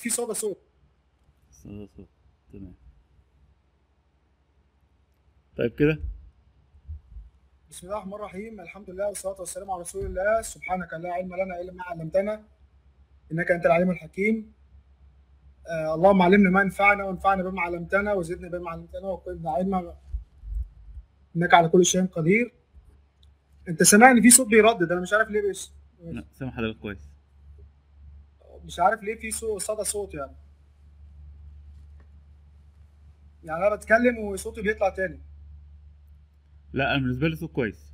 في صدى صوت صوت صوت تمام طيب كده بسم الله الرحمن الرحيم الحمد لله والصلاه والسلام على رسول الله سبحانك لا علم لنا الا ما علمتنا انك انت العليم الحكيم آه اللهم علمنا ما ينفعنا وانفعنا بما علمتنا وزدنا بما علمتنا وقنا علما انك على كل شيء قدير انت سامعني في صوت بيردد انا مش عارف ليه بس لا سامع حضرتك كويس مش عارف ليه في صوت صدى صوت يعني يعني انا بتكلم وصوتي بيطلع تاني لا انا بالنسبه لي صوت كويس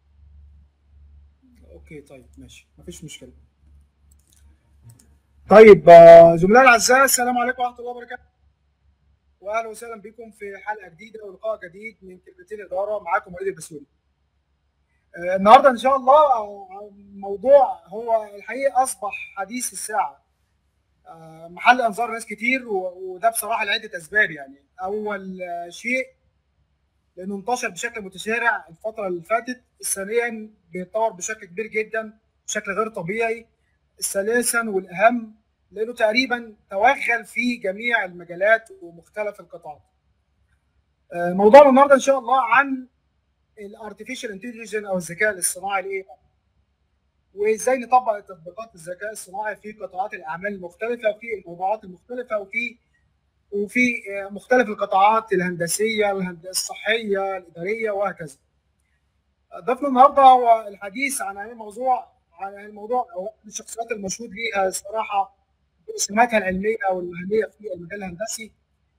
اوكي طيب ماشي مفيش مشكله طيب آه، زملائي الاعزاء السلام عليكم ورحمه الله وبركاته واهلا وسهلا بكم في حلقه جديده ولقاء جديد من كلمتين اداره معاكم وليد البسوري آه، النهارده ان شاء الله آه، موضوع هو الحقيقه اصبح حديث الساعه آه، محل انظار ناس كتير و- وده بصراحه لعده اسباب يعني اول آه، شيء لانه انتشر بشكل متسارع الفتره اللي فاتت ثانيا بيتطور بشكل كبير جدا بشكل غير طبيعي ثالثا والاهم لانه تقريبا توغل في جميع المجالات ومختلف القطاعات آه، موضوعنا النهارده ان شاء الله عن الارتفيشال انتليجنس او الذكاء الاصطناعي الاي وازاي نطبق تطبيقات الذكاء الصناعي في قطاعات الاعمال المختلفه وفي الموضوعات المختلفه وفي وفي آه، مختلف القطاعات الهندسيه الهند- الصحيه الاداريه وهكذا. ضيفنا النهارده هو الحديث عن هذا الموضوع عن الموضوع او الشخصيات المشهود ليها الصراحه بسماتها العلميه او المهنيه في المجال الهندسي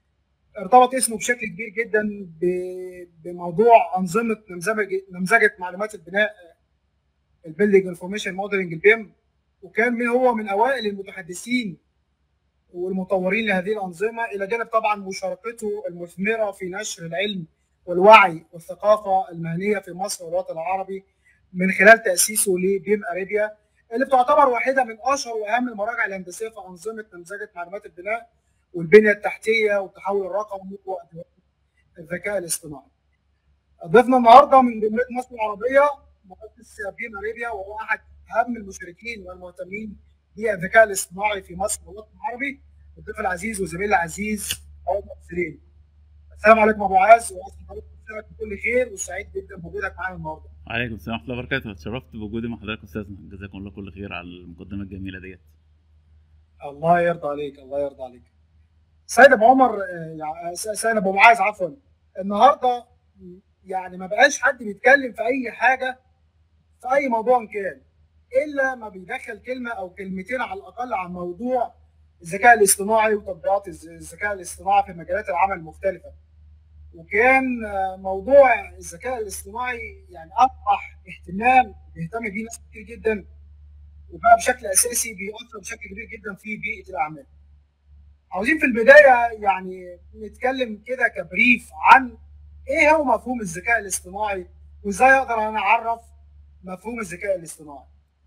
ارتبط اسمه بشكل كبير جدا ب- بموضوع انظمه نمذجه نمذجه معلومات البناء البيلدنج انفورميشن موديلنج البيم وكان من هو من اوائل المتحدثين والمطورين لهذه الانظمه الى جانب طبعا مشاركته المثمره في نشر العلم والوعي والثقافه المهنيه في مصر والوطن العربي من خلال تاسيسه لبيم اريبيا اللي بتعتبر واحده من اشهر واهم المراجع الهندسيه في انظمه نمذجه معلومات البناء والبنيه التحتيه والتحول الرقمي وأدوات الذكاء الاصطناعي. ضيفنا النهارده من جمهوريه مصر العربيه مهندس بيم اريبيا وهو احد اهم المشاركين والمهتمين بالذكاء الاصطناعي في مصر والوطن العربي الضيف العزيز وزميلي العزيز عمر سليم. السلام عليكم ابو عاز واسف حضرتك بخيرك بكل خير وسعيد جدا بوجودك معانا النهارده. وعليكم السلام ورحمه الله وبركاته اتشرفت بوجودي مع حضرتك استاذنا جزاكم الله كل خير على المقدمه الجميله ديت الله يرضى عليك الله يرضى عليك. سيد ابو عمر آه، يع- سيد ابو معاذ عفوا النهارده يعني ما بقاش حد بيتكلم في اي حاجه في اي موضوع كان الا ما بيدخل كلمه او كلمتين على الاقل عن موضوع الذكاء الاصطناعي وتطبيقات الز- الذكاء الاصطناعي في مجالات العمل المختلفه وكان آه، موضوع الذكاء الاصطناعي يعني اصبح اهتمام بيهتم بيه ناس كتير جدا وبقى بشكل اساسي بيأثر بشكل كبير جدا في بيئه الاعمال. عاوزين في البدايه يعني نتكلم كده كبريف عن ايه هو مفهوم الذكاء الاصطناعي وازاي اقدر انا اعرف مفهوم الذكاء الاصطناعي.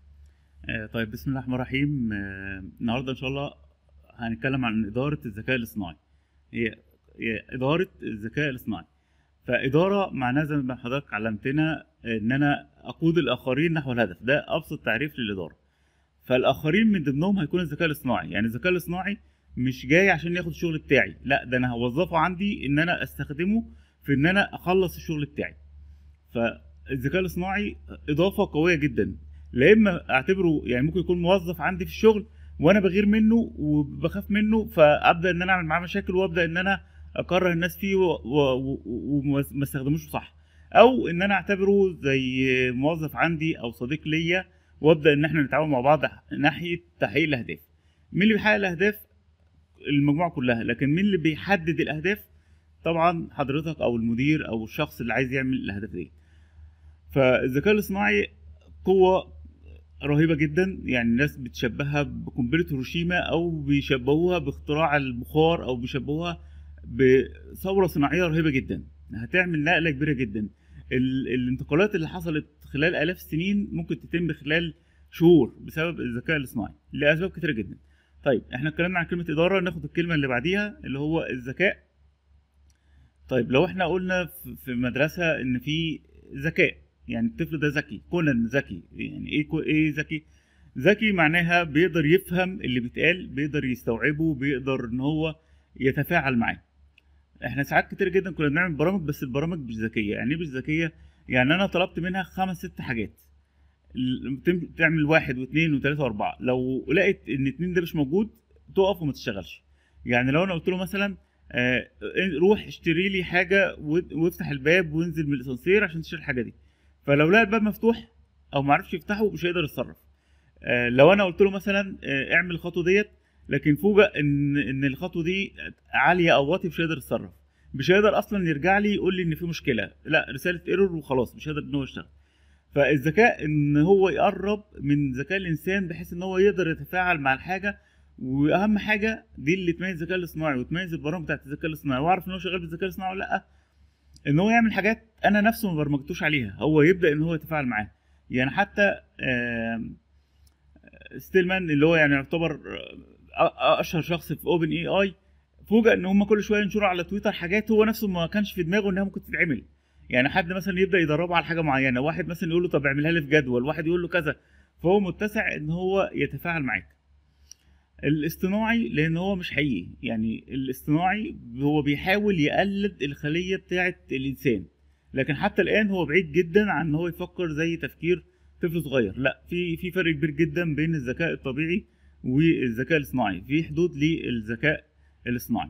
آه، طيب بسم الله الرحمن الرحيم آه، النهارده ان شاء الله هنتكلم عن اداره الذكاء الاصطناعي هي هي اداره الذكاء الاصطناعي فاداره معناها زي ما حضرتك علمتنا ان انا اقود الاخرين نحو الهدف ده ابسط تعريف للاداره فالاخرين من ضمنهم هيكون الذكاء الاصطناعي يعني الذكاء الاصطناعي مش جاي عشان ياخد الشغل بتاعي لا ده انا هوظفه عندي ان انا استخدمه في ان انا اخلص الشغل بتاعي فالذكاء الاصطناعي اضافه قويه جدا لا اما اعتبره يعني ممكن يكون موظف عندي في الشغل وانا بغير منه وبخاف منه فابدا ان انا اعمل معاه مشاكل وابدا ان انا اكره الناس فيه و- و- و- وما استخدموش صح او ان انا اعتبره زي موظف عندي او صديق ليا وابدا ان احنا نتعاون مع بعض ناحيه تحقيق الاهداف مين اللي بيحقق الاهداف المجموعه كلها لكن مين اللي بيحدد الاهداف طبعا حضرتك او المدير او الشخص اللي عايز يعمل الاهداف دي فالذكاء الاصطناعي قوه رهيبه جدا يعني الناس بتشبهها بقنبله هيروشيما او بيشبهوها باختراع البخار او بيشبهوها بثوره صناعيه رهيبه جدا هتعمل نقله كبيره جدا ال- الانتقالات اللي حصلت خلال الاف السنين ممكن تتم خلال شهور بسبب الذكاء الاصطناعي لاسباب كتيره جدا طيب احنا اتكلمنا عن كلمه اداره ناخد الكلمه اللي بعديها اللي هو الذكاء طيب لو احنا قلنا في- في مدرسه ان في ذكاء يعني الطفل ده ذكي كونان ذكي يعني ايه كو ايه ذكي ذكي معناها بيقدر يفهم اللي بيتقال بيقدر يستوعبه بيقدر ان هو يتفاعل معاه احنا ساعات كتير جدا كنا بنعمل برامج بس البرامج مش ذكيه يعني ايه مش ذكيه يعني انا طلبت منها خمس ست حاجات ال- تم- تعمل واحد واثنين وثلاثه واربعه لو لقيت ان اتنين ده مش موجود تقف وما تشتغلش يعني لو انا قلت له مثلا آه، روح اشتري لي حاجه و- وافتح الباب وانزل من الاسانسير عشان تشتري الحاجه دي فلو لقى الباب مفتوح او ما عرفش يفتحه مش هيقدر يتصرف آه، لو انا قلت له مثلا آه، اعمل الخطوه ديت لكن فوجئ ان ان الخطوه دي عاليه او واطي مش هيقدر يتصرف مش هيقدر اصلا يرجع لي يقول لي ان في مشكله لا رساله ايرور وخلاص مش هيقدر ان هو يشتغل فالذكاء ان هو يقرب من ذكاء الانسان بحيث ان هو يقدر يتفاعل مع الحاجه واهم حاجه دي اللي تميز الذكاء الاصطناعي وتميز البرامج بتاعت الذكاء الاصطناعي واعرف ان هو شغال بالذكاء الاصطناعي ولا لا ان هو يعمل حاجات انا نفسه ما برمجتوش عليها هو يبدا ان هو يتفاعل معاها يعني حتى آم، ستيلمان اللي هو يعني يعتبر آه، اشهر شخص في اوبن اي اي فوجئ ان هم كل شويه ينشروا على تويتر حاجات هو نفسه ما كانش في دماغه انها ممكن تتعمل يعني حد مثلا يبدا يدربه على حاجه معينه واحد مثلا يقول له طب اعملها لي في جدول واحد يقول له كذا فهو متسع ان هو يتفاعل معاك الاصطناعي لان هو مش حقيقي يعني الاصطناعي هو بيحاول يقلد الخليه بتاعه الانسان لكن حتى الان هو بعيد جدا عن ان هو يفكر زي تفكير طفل صغير لا في في فرق كبير جدا بين الذكاء الطبيعي والذكاء الاصطناعي في حدود للذكاء الاصطناعي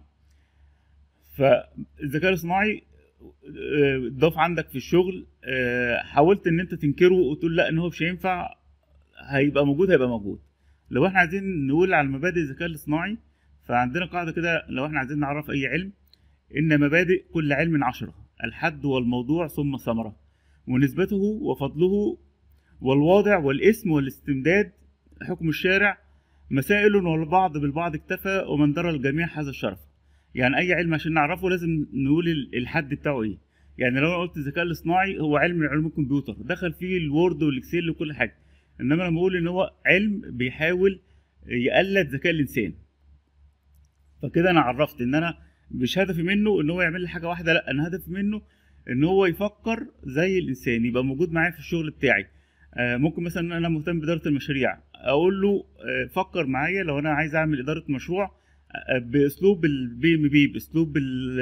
فالذكاء الاصطناعي آه، ضاف عندك في الشغل آه، حاولت ان انت تنكره وتقول لا ان هو مش هينفع هيبقى موجود هيبقى موجود لو احنا عايزين نقول على مبادئ الذكاء الاصطناعي فعندنا قاعدة كده لو احنا عايزين نعرف اي علم ان مبادئ كل علم عشرة الحد والموضوع ثم الثمرة ونسبته وفضله والواضع والاسم والاستمداد حكم الشارع مسائل والبعض بالبعض اكتفى ومن درى الجميع هذا الشرف يعني اي علم عشان نعرفه لازم نقول ال- الحد بتاعه ايه يعني لو انا قلت الذكاء الاصطناعي هو علم من علوم الكمبيوتر دخل فيه الوورد والاكسل وكل حاجه انما لما اقول ان هو علم بيحاول يقلد ذكاء الانسان فكده انا عرفت ان انا مش هدفي منه ان هو يعمل لي حاجه واحده لا انا هدفي منه ان هو يفكر زي الانسان يبقى موجود معايا في الشغل بتاعي آه، ممكن مثلا انا مهتم باداره المشاريع اقول له آه، فكر معايا لو انا عايز اعمل اداره مشروع آه، باسلوب البي ام بي باسلوب ال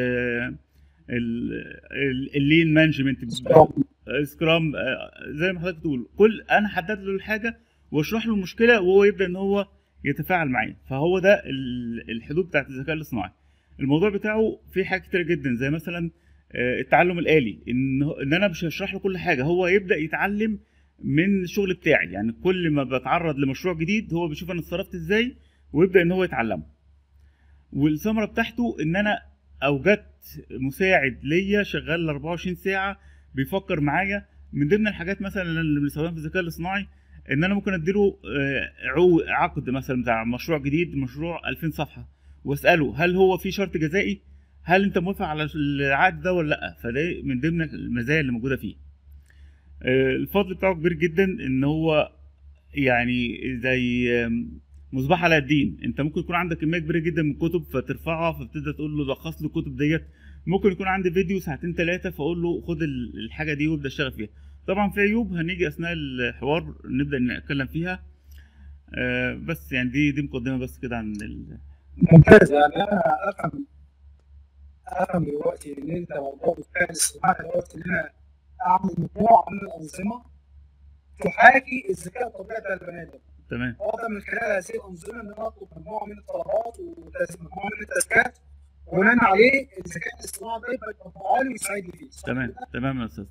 اللين مانجمنت سكرام آه، زي ما حضرتك بتقول كل انا حدد له الحاجه واشرح له المشكله وهو يبدا ان هو يتفاعل معايا فهو ده ال- الحدود بتاعت الذكاء الاصطناعي الموضوع بتاعه فيه حاجات كتير جدا زي مثلا آه، التعلم الالي ان ان انا مش هشرح له كل حاجه هو يبدا يتعلم من الشغل بتاعي يعني كل ما بتعرض لمشروع جديد هو بيشوف انا اتصرفت ازاي ويبدا ان هو يتعلمه والثمره بتاعته ان انا اوجدت مساعد ليا شغال 24 ساعه بيفكر معايا من ضمن الحاجات مثلا اللي بنستخدمها في الذكاء الاصطناعي ان انا ممكن اديله آه، عو- عقد مثلا بتاع مشروع جديد مشروع 2000 صفحه واساله هل هو في شرط جزائي هل انت موافق على العقد ده ولا لا فده من ضمن المزايا اللي موجوده فيه آه، الفضل بتاعه كبير جدا ان هو يعني زي آم، مصباح علاء الدين انت ممكن يكون عندك كميه كبيره جدا من الكتب فترفعها فبتبدا تقول له لخص لي الكتب ديت ممكن يكون عندي فيديو ساعتين ثلاثه فاقول له خد ال- الحاجه دي وابدا اشتغل فيها طبعا في عيوب هنيجي اثناء الحوار نبدا نتكلم فيها آه، بس يعني دي دي مقدمه بس كده عن ال... ممتاز يعني انا افهم افهم دلوقتي ان انت موضوع الذكاء الاصطناعي دلوقتي ان انا اعمل مجموعه من الانظمه تحاكي الذكاء الطبيعي بتاع البني ادم تمام اقدر من خلال هذه الانظمه ان انا اطلب مجموعه من الطلبات ومجموعه من التاسكات وبناء عليه الذكاء الاصطناعي ده يبقى يطبقها لي ويساعدني فيه صح تمام كده؟ تمام يا استاذ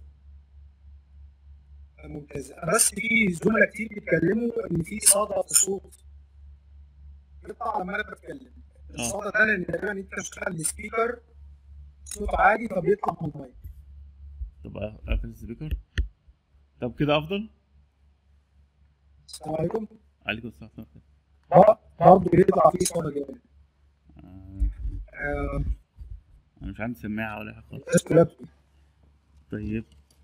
ممتاز بس في زملاء كتير بيتكلموا ان في صدى في الصوت بيطلع لما انا بتكلم الصدى ده لان تقريبا انت مشغل السبيكر صوت عادي فبيطلع من المايك طب اقفل السبيكر طب كده افضل السلام عليكم عليكم السلام ورحمة الله. برضه بيطلع فيه صدى جامد آه، آه، انا مش عندي سماعه ولا حاجه خالص الناس كلها بت- طيب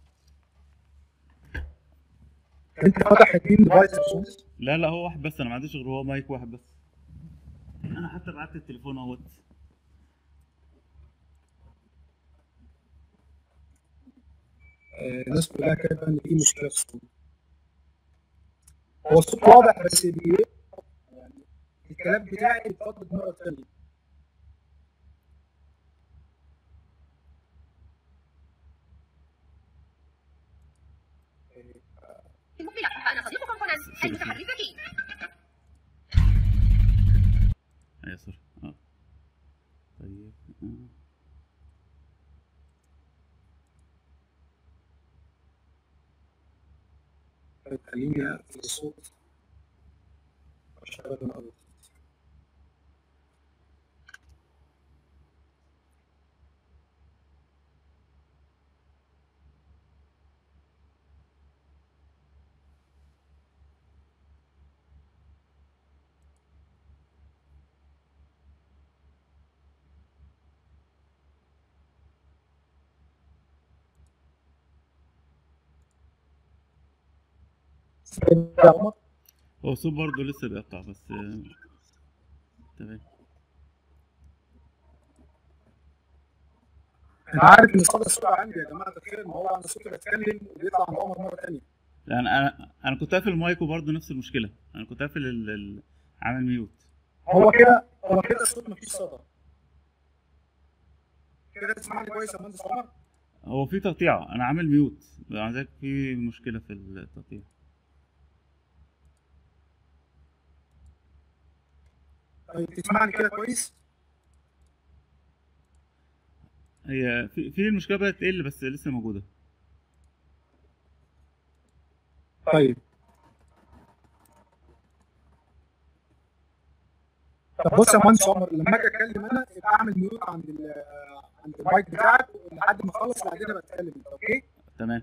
انت فاتح اتنين ديفايس يا باشمهندس لا لا هو واحد بس انا ما عنديش غير هو مايك واحد بس انا حتى بعت التليفون اهوت آه، الناس كلها كاتبه ان في مشكله في الصوت هو الصوت واضح بس بي... يعني الكلام بتاعي اتفضل مره ثانيه مقبلة فأنا صديقكم كونان المتحدث الذكي ايوه سوري اه طيب آه. طيب خليني في الصوت اشتغل انا أضغط. يا عمر هو الصوت برضه لسه بيقطع بس آه، تمام انا عارف ان صدى الصوت عندي يا جماعه تخيل ما هو انا صوتي بتكلم وبيطلع من عمر مره ثانيه لا انا انا انا كنت قافل المايك وبرضه نفس المشكله انا كنت قافل ال... ال... عامل ميوت هو كده هو كده الصوت مفيش صدى كده تسمعني كويس يا مهندس عمر هو في تقطيع انا عامل ميوت عندك في مشكله في التقطيع طيب تسمعني كده كويس هي في في المشكله بدات تقل بس لسه موجوده طيب طب بص يا مهندس عمر لما اجي اتكلم انا يبقى اعمل ميوت عند ال- عند المايك بتاعك لحد ما اخلص بعدين ابقى اتكلم انت اوكي تمام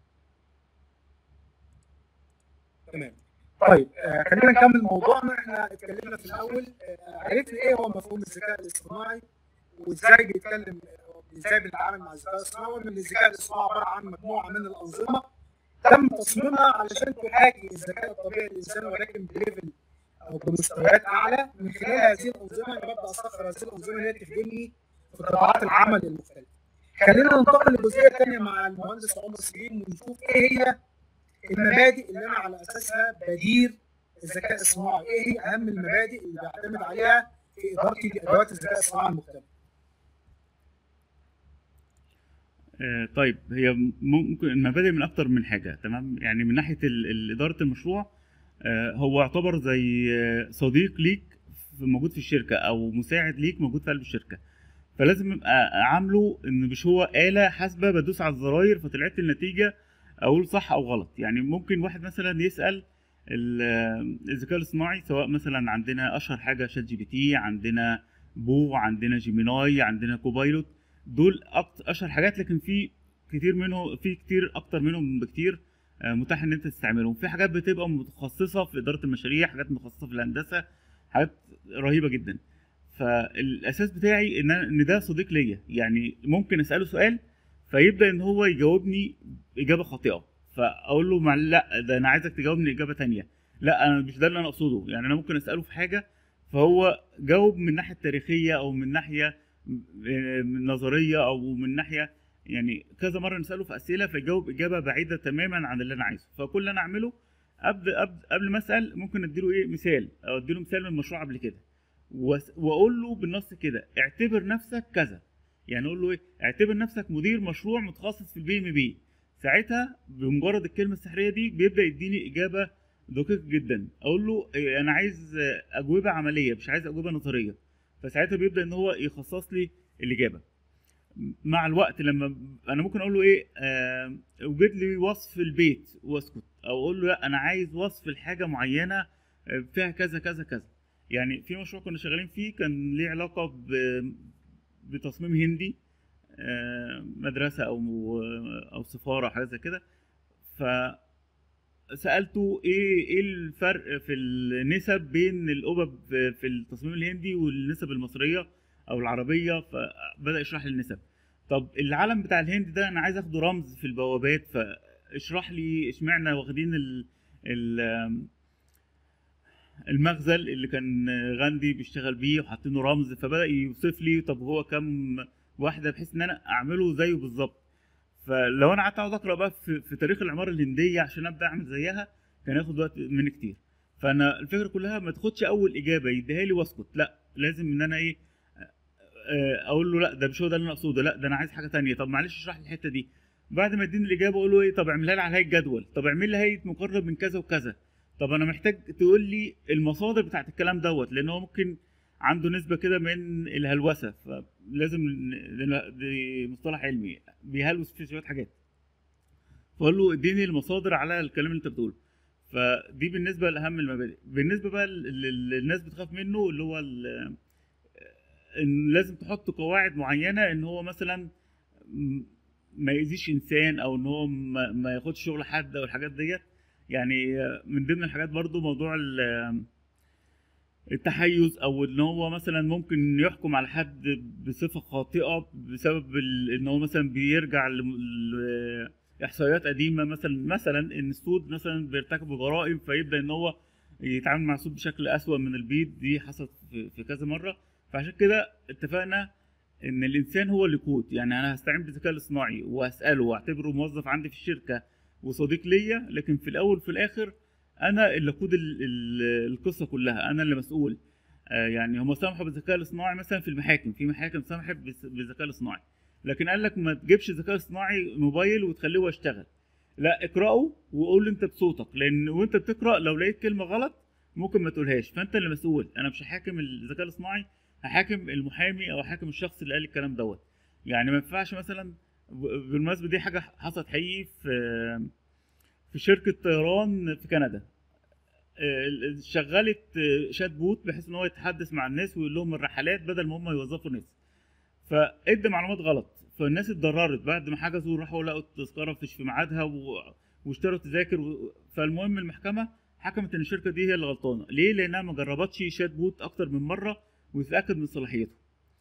تمام طيب آه خلينا نكمل موضوعنا احنا اتكلمنا في الاول آه عرفنا ايه هو مفهوم الذكاء الاصطناعي وازاي بيتكلم ازاي بنتعامل مع الذكاء الاصطناعي وان الذكاء الاصطناعي عباره عن مجموعه من الانظمه تم تصميمها علشان تحاكي الذكاء الطبيعي للانسان ولكن بليفل او بمستويات اعلى من خلال هذه الانظمه انا ببدا اسخر هذه الانظمه اللي هي تخدمني في قطاعات العمل المختلفه. خلينا ننتقل لجزئيه ثانيه مع المهندس عمر سليم ونشوف ايه هي المبادئ اللي انا على اساسها بدير الذكاء الصناعي، ايه هي اهم المبادئ اللي بعتمد عليها في ادارتي لادوات الذكاء الصناعي المختلفه. آه، طيب هي ممكن المبادئ من اكتر من حاجه تمام يعني من ناحيه ال- ال- اداره المشروع آه، هو يعتبر زي آه، صديق ليك في- موجود في الشركه او مساعد ليك موجود في قلب الشركه فلازم يبقى عامله ان مش هو آلة حاسبة بدوس على الزراير فطلعت النتيجة اقول صح او غلط يعني ممكن واحد مثلا يسأل ال- الذكاء الاصطناعي سواء مثلا عندنا اشهر حاجة شات جي بي تي عندنا بو عندنا جيميناي عندنا كوبايلوت دول أكتر اشهر حاجات لكن في كتير منهم في كتير اكتر منهم بكتير آه، متاح ان انت تستعملهم في حاجات بتبقى متخصصه في اداره المشاريع حاجات متخصصه في الهندسه حاجات رهيبه جدا فالاساس بتاعي ان أنا- ان ده صديق ليا يعني ممكن اساله سؤال فيبدا ان هو يجاوبني اجابه خاطئه فاقول له مع لا ده انا عايزك تجاوبني اجابه تانية لا انا مش ده اللي انا اقصده يعني انا ممكن اساله في حاجه فهو جاوب من ناحيه تاريخيه او من ناحيه آه، من نظريه او من ناحيه يعني كذا مره نساله في اسئله فيجاوب اجابه بعيده تماما عن اللي انا عايزه فكل اللي انا اعمله قبل قبل قبل ما اسال ممكن اديله ايه مثال او اديله مثال من مشروع قبل كده وأس- واقول له بالنص كده اعتبر نفسك كذا يعني اقول له ايه اعتبر نفسك مدير مشروع متخصص في البي ام بي ساعتها بمجرد الكلمه السحريه دي بيبدا يديني اجابه دقيقه جدا اقول له إيه انا عايز آه، اجوبه عمليه مش عايز اجوبه نظريه فساعتها بيبدا ان هو يخصص لي الاجابه مع الوقت لما انا ممكن اقول له ايه آه، اوجد لي وصف البيت واسكت او اقول له لا انا عايز وصف الحاجه معينه آه، فيها كذا كذا كذا يعني في مشروع كنا شغالين فيه كان ليه علاقه ب- بتصميم هندي آه، مدرسه او او سفاره او حاجه زي كده فسالته ايه ايه الفرق في النسب بين الأوبب في التصميم الهندي والنسب المصريه او العربيه فبدا يشرح لي النسب طب العلم بتاع الهند ده انا عايز اخده رمز في البوابات فاشرح لي اشمعنى واخدين ال ال المخزل اللي كان غاندي بيشتغل بيه وحاطينه رمز فبدا يوصف لي طب هو كام واحده بحيث ان انا اعمله زيه بالظبط فلو انا قعدت اقعد اقرا بقى في, في تاريخ العماره الهنديه عشان ابدا اعمل زيها كان ياخد وقت مني كتير فانا الفكره كلها ما تاخدش اول اجابه يديها لي واسكت لا لازم ان انا ايه آه، اقول له لا ده مش هو ده اللي انا اقصده لا ده انا عايز حاجه تانية طب معلش اشرح لي الحته دي بعد ما يديني الاجابه اقول له ايه طب اعملها لي على هيئه جدول طب اعمل لي هيئه مقرب من كذا وكذا طب انا محتاج تقول لي المصادر بتاعت الكلام دوت لان هو ممكن عنده نسبه كده من الهلوسه فلازم ن- دي مصطلح علمي بيهلوس في شويه حاجات فقول له اديني المصادر على الكلام اللي انت بتقوله فدي بالنسبه لاهم المبادئ بالنسبه بقى اللي الناس بتخاف منه اللي هو ال- ان لازم تحط قواعد معينه ان هو مثلا م- ما يأذيش انسان او ان هو ما, ما ياخدش شغل حد او الحاجات ديت يعني من ضمن الحاجات برضو موضوع ال- التحيز او ان هو مثلا ممكن يحكم على حد بصفه خاطئه بسبب ال- ان هو مثلا بيرجع ل- لاحصائيات قديمه مثلا مثلا ان السود مثلا بيرتكبوا جرائم فيبدا ان هو يتعامل مع السود بشكل اسوأ من البيض دي حصلت في في كذا مره فعشان كده اتفقنا ان الانسان هو اللي يقود يعني انا هستعين بالذكاء الاصطناعي واساله واعتبره موظف عندي في الشركه وصديق ليا لكن في الاول وفي الاخر انا اللي اقود ال- ال- القصه كلها انا اللي مسؤول آه، يعني هم سمحوا بالذكاء الاصطناعي مثلا في المحاكم في محاكم سمحت بالس- بالذكاء الاصطناعي لكن قال لك ما تجيبش الذكاء الاصطناعي موبايل وتخليه هو يشتغل لا اقراه وقول انت بصوتك لان وانت بتقرا لو لقيت كلمه غلط ممكن ما تقولهاش فانت اللي مسؤول انا مش هحاكم الذكاء الاصطناعي هحاكم المحامي او هحاكم الشخص اللي قال الكلام دوت يعني ما ينفعش مثلا ب- بالمناسبه دي حاجه حصلت حقيقي في في شركه طيران في كندا آه، ال- شغلت آه، شات بوت بحيث ان هو يتحدث مع الناس ويقول لهم الرحلات بدل ما هم يوظفوا ناس فادى معلومات غلط فالناس اتضررت بعد ما حجزوا راحوا لقوا التذكره مش في ميعادها و... واشتروا تذاكر و... فالمهم المحكمه حكمت ان الشركه دي هي اللي غلطانه ليه لانها ما جربتش شات بوت اكتر من مره وتتاكد من صلاحيته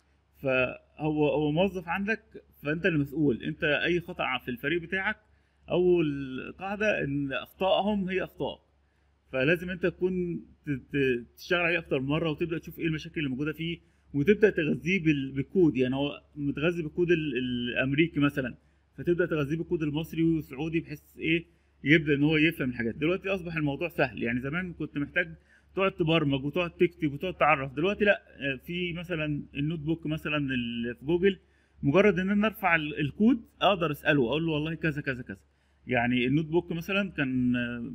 فهو هو موظف عندك فانت المسؤول انت اي خطا في الفريق بتاعك اول قاعده ان اخطائهم هي اخطاء فلازم انت تكون ت- ت- تشتغل عليه اكتر من مره وتبدا تشوف ايه المشاكل اللي موجوده فيه وتبدا تغذيه بال- بالكود يعني هو متغذي بالكود ال- الامريكي مثلا فتبدا تغذيه بالكود المصري والسعودي بحيث ايه يبدا ان هو يفهم الحاجات دلوقتي اصبح الموضوع سهل يعني زمان كنت محتاج تقعد تبرمج وتقعد تكتب وتقعد تعرف دلوقتي لا آه، في مثلا النوت بوك مثلا اللي في جوجل مجرد ان انا ارفع ال- الكود اقدر اساله اقول له والله كذا كذا كذا يعني النوت بوك مثلا كان آه،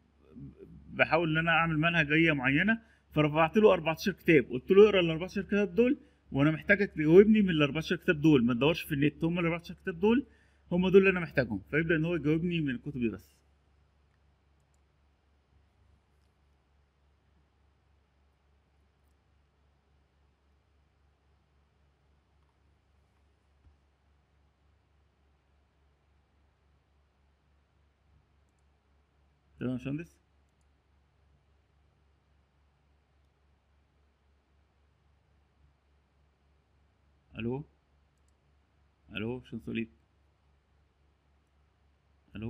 بحاول ان انا اعمل منهجيه معينه فرفعت له 14 كتاب قلت له اقرا ال 14 كتاب دول وانا محتاجك تجاوبني من ال 14 كتاب دول ما تدورش في النت هم ال 14 كتاب دول هم دول اللي انا محتاجهم فيبدا ان هو يجاوبني من الكتب دي بس تمام يا باشمهندس الو الو باشمهندس وليد الو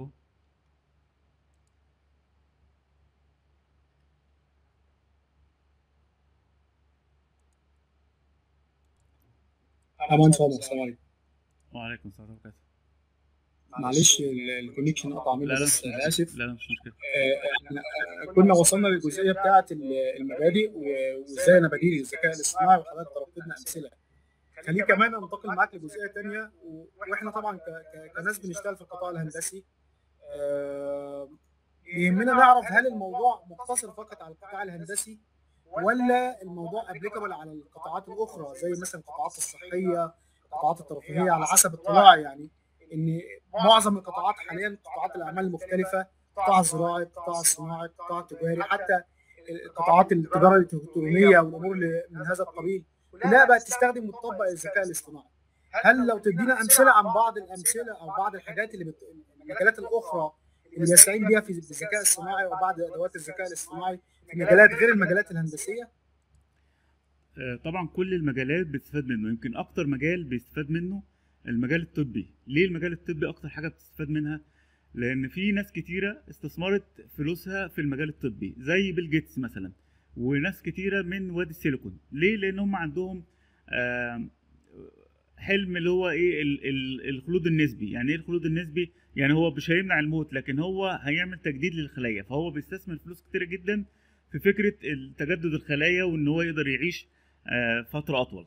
امان صادق السلام عليكم وعليكم السلام ورحمه الله معلش ال- الكونكشن قطع مني لا لا بس مش انا مشكلة. اسف لا لا مش مشكله آه، احنا آه، كنا وصلنا للجزئيه بتاعه ال- المبادئ و- وازاي انا بديل الذكاء الاصطناعي وحضرتك ضربت لنا امثله خليه كمان انتقل معاك لجزئيه ثانيه واحنا طبعا ك- ك- كناس بنشتغل في القطاع الهندسي آه، يهمنا نعرف هل الموضوع مقتصر فقط على القطاع الهندسي ولا الموضوع ابليكابل على القطاعات الاخرى زي مثلا القطاعات الصحيه القطاعات الترفيهيه على حسب اطلاعي يعني ان معظم القطاعات حاليا قطاعات الاعمال المختلفه القطاع الزراعي القطاع الصناعي القطاع التجاري حتى قطاعات التجاره الالكترونيه والامور اللي من هذا القبيل كلها بقت تستخدم وتطبق الذكاء الاصطناعي هل لو تدينا امثله عن بعض الامثله او بعض الحاجات اللي بت... المجالات الاخرى اللي يستعين بها في الذكاء الصناعي وبعض ادوات الذكاء الاصطناعي في مجالات غير المجالات الهندسيه آه، طبعا كل المجالات بتستفاد منه يمكن اكتر مجال بيستفاد منه المجال الطبي ليه المجال الطبي اكتر حاجه بتستفاد منها لان في ناس كتيره استثمرت فلوسها في المجال الطبي زي بيل جيتس مثلا وناس كتيره من وادي السيليكون ليه لان هم عندهم آم، حلم اللي هو ايه ال- ال- الخلود النسبي يعني ايه الخلود النسبي يعني هو مش هيمنع الموت لكن هو هيعمل تجديد للخلايا فهو بيستثمر فلوس كتيره جدا في فكره تجدد الخلايا وان هو يقدر يعيش آه، فتره اطول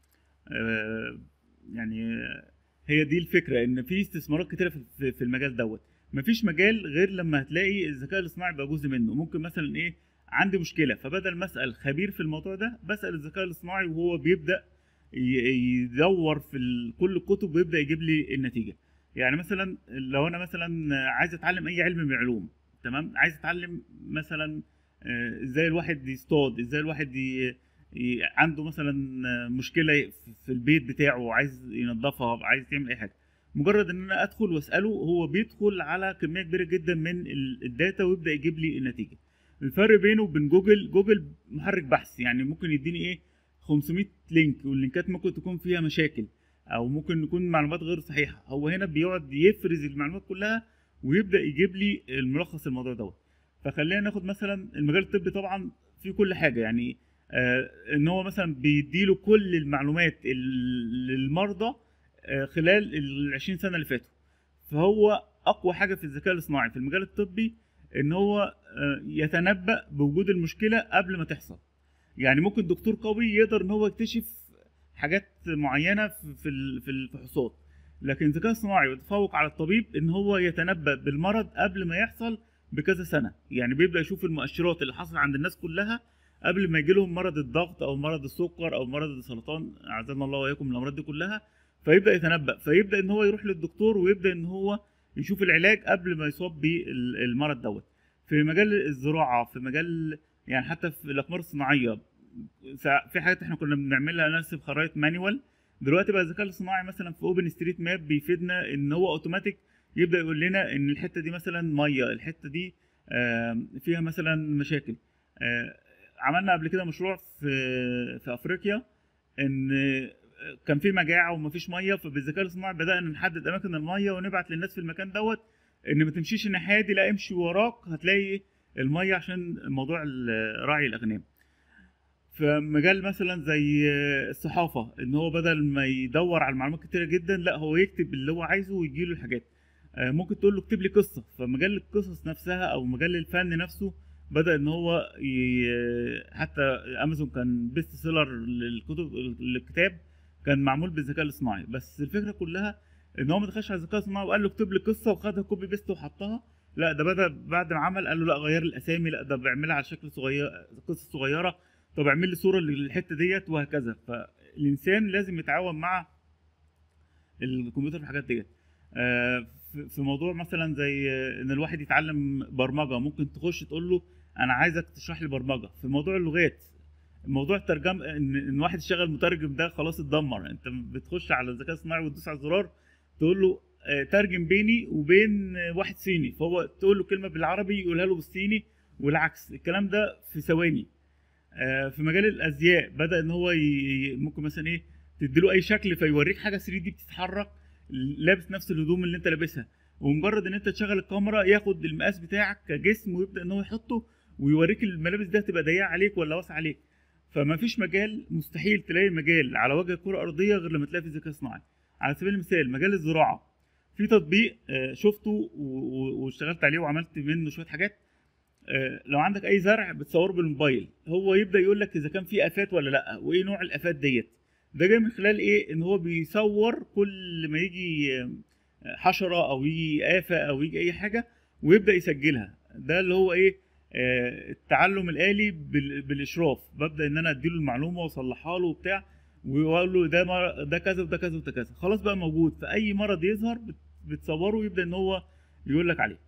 آه، يعني آه، هي دي الفكره ان في استثمارات كتيره في- في في المجال دوت مفيش مجال غير لما هتلاقي الذكاء الاصطناعي بقى جزء منه ممكن مثلا ايه عندي مشكله فبدل ما اسال خبير في الموضوع ده بسال الذكاء الاصطناعي وهو بيبدا ي- يدور في ال- كل الكتب ويبدا يجيب لي النتيجه يعني مثلا لو انا مثلا عايز اتعلم اي علم من العلوم تمام عايز اتعلم مثلا آه، ازاي الواحد يصطاد ازاي الواحد ي... ي... عنده مثلا آه، مشكله في- في البيت بتاعه وعايز ينظفها عايز يعمل اي حاجه مجرد ان انا ادخل واساله هو بيدخل على كميه كبيره جدا من ال- الداتا ويبدا يجيب لي النتيجه الفرق بينه وبين جوجل جوجل محرك بحث يعني ممكن يديني ايه 500 لينك واللينكات ممكن تكون فيها مشاكل او ممكن يكون معلومات غير صحيحه هو هنا بيقعد يفرز المعلومات كلها ويبدا يجيب لي الملخص الموضوع دوت فخلينا ناخد مثلا المجال الطبي طبعا في كل حاجه يعني آه ان هو مثلا بيديله كل المعلومات ال- للمرضى آه خلال ال 20 سنه اللي فاتوا فهو اقوى حاجه في الذكاء الاصطناعي في المجال الطبي ان هو آه يتنبأ بوجود المشكله قبل ما تحصل يعني ممكن دكتور قوي يقدر ان هو يكتشف حاجات معينه في في ال- في الفحوصات لكن الذكاء الصناعي يتفوق على الطبيب ان هو يتنبأ بالمرض قبل ما يحصل بكذا سنه يعني بيبدا يشوف المؤشرات اللي حصلت عند الناس كلها قبل ما يجي لهم مرض الضغط او مرض السكر او مرض السرطان اعزنا الله واياكم من الامراض دي كلها فيبدا يتنبأ فيبدا ان هو يروح للدكتور ويبدا ان هو يشوف العلاج قبل ما يصاب بالمرض دوت في مجال الزراعه في مجال يعني حتى في الاقمار الصناعيه سا- في حاجات احنا كنا بنعملها نرسم خرائط مانيوال دلوقتي بقى الذكاء الصناعي مثلا في اوبن ستريت ماب بيفيدنا ان هو اوتوماتيك يبدا يقول لنا ان الحته دي مثلا ميه الحته دي آم، فيها مثلا مشاكل آه، عملنا قبل كده مشروع في في افريقيا ان آه، كان في مجاعه ومفيش ميه فبالذكاء الصناعي بدانا نحدد اماكن الميه ونبعت للناس في المكان دوت ان ما تمشيش الناحيه دي لا امشي وراك هتلاقي الميه عشان موضوع ال- راعي الاغنام فمجال مثلا زي الصحافه ان هو بدل ما يدور على معلومات كتيره جدا لا هو يكتب اللي هو عايزه ويجي له الحاجات آه، ممكن تقول له اكتب لي قصه فمجال القصص نفسها او مجال الفن نفسه بدا ان هو ي... حتى امازون كان بيست سيلر للكتب الكتاب كان معمول بالذكاء الاصطناعي بس الفكره كلها ان هو ما دخلش على الذكاء الاصطناعي وقال له اكتب لي قصه وخدها كوبي بيست وحطها لا ده بدا بعد ما عمل قال له لا غير الاسامي لا ده بيعملها على شكل صغير قصص صغيره طب اعمل لي صوره للحته ديت وهكذا فالانسان لازم يتعاون مع الكمبيوتر في الحاجات ديت آه، في- في موضوع مثلا زي آه، ان الواحد يتعلم برمجه ممكن تخش تقول له انا عايزك تشرح لي برمجه في موضوع اللغات موضوع الترجمه ان ان واحد يشتغل مترجم ده خلاص اتدمر انت بتخش على الذكاء الصناعي وتدوس على الزرار تقول له آه، ترجم بيني وبين آه، واحد صيني فهو تقول له كلمه بالعربي يقولها له بالصيني والعكس الكلام ده في ثواني آه، في مجال الازياء بدا ان هو ي... ممكن مثلا ايه تديله اي شكل فيوريك حاجه 3 دي بتتحرك لابس نفس الهدوم اللي انت لابسها ومجرد ان انت تشغل الكاميرا ياخد المقاس بتاعك كجسم ويبدا ان هو يحطه ويوريك الملابس دي هتبقى ضيقه عليك ولا واسعه عليك فما فيش مجال مستحيل تلاقي مجال على وجه الكره الارضيه غير لما تلاقي فيه ذكاء اصطناعي على سبيل المثال مجال الزراعه في تطبيق آه، شفته و- و- واشتغلت عليه وعملت منه شويه حاجات آه، لو عندك اي زرع بتصوره بالموبايل هو يبدا يقول لك اذا كان في افات ولا لا وايه نوع الافات ديت ده جاي من خلال ايه ان هو بيصور كل ما يجي آه، حشره او يجي افه او يجي اي حاجه ويبدا يسجلها ده اللي هو ايه آه، التعلم الالي بال- بالاشراف ببدا ان انا اديله المعلومه واصلحها له وبتاع واقول له ده مر... ده كذا وده كذا وده كذا خلاص بقى موجود في اي مرض يظهر بت- بتصوره ويبدا ان هو يقول لك عليه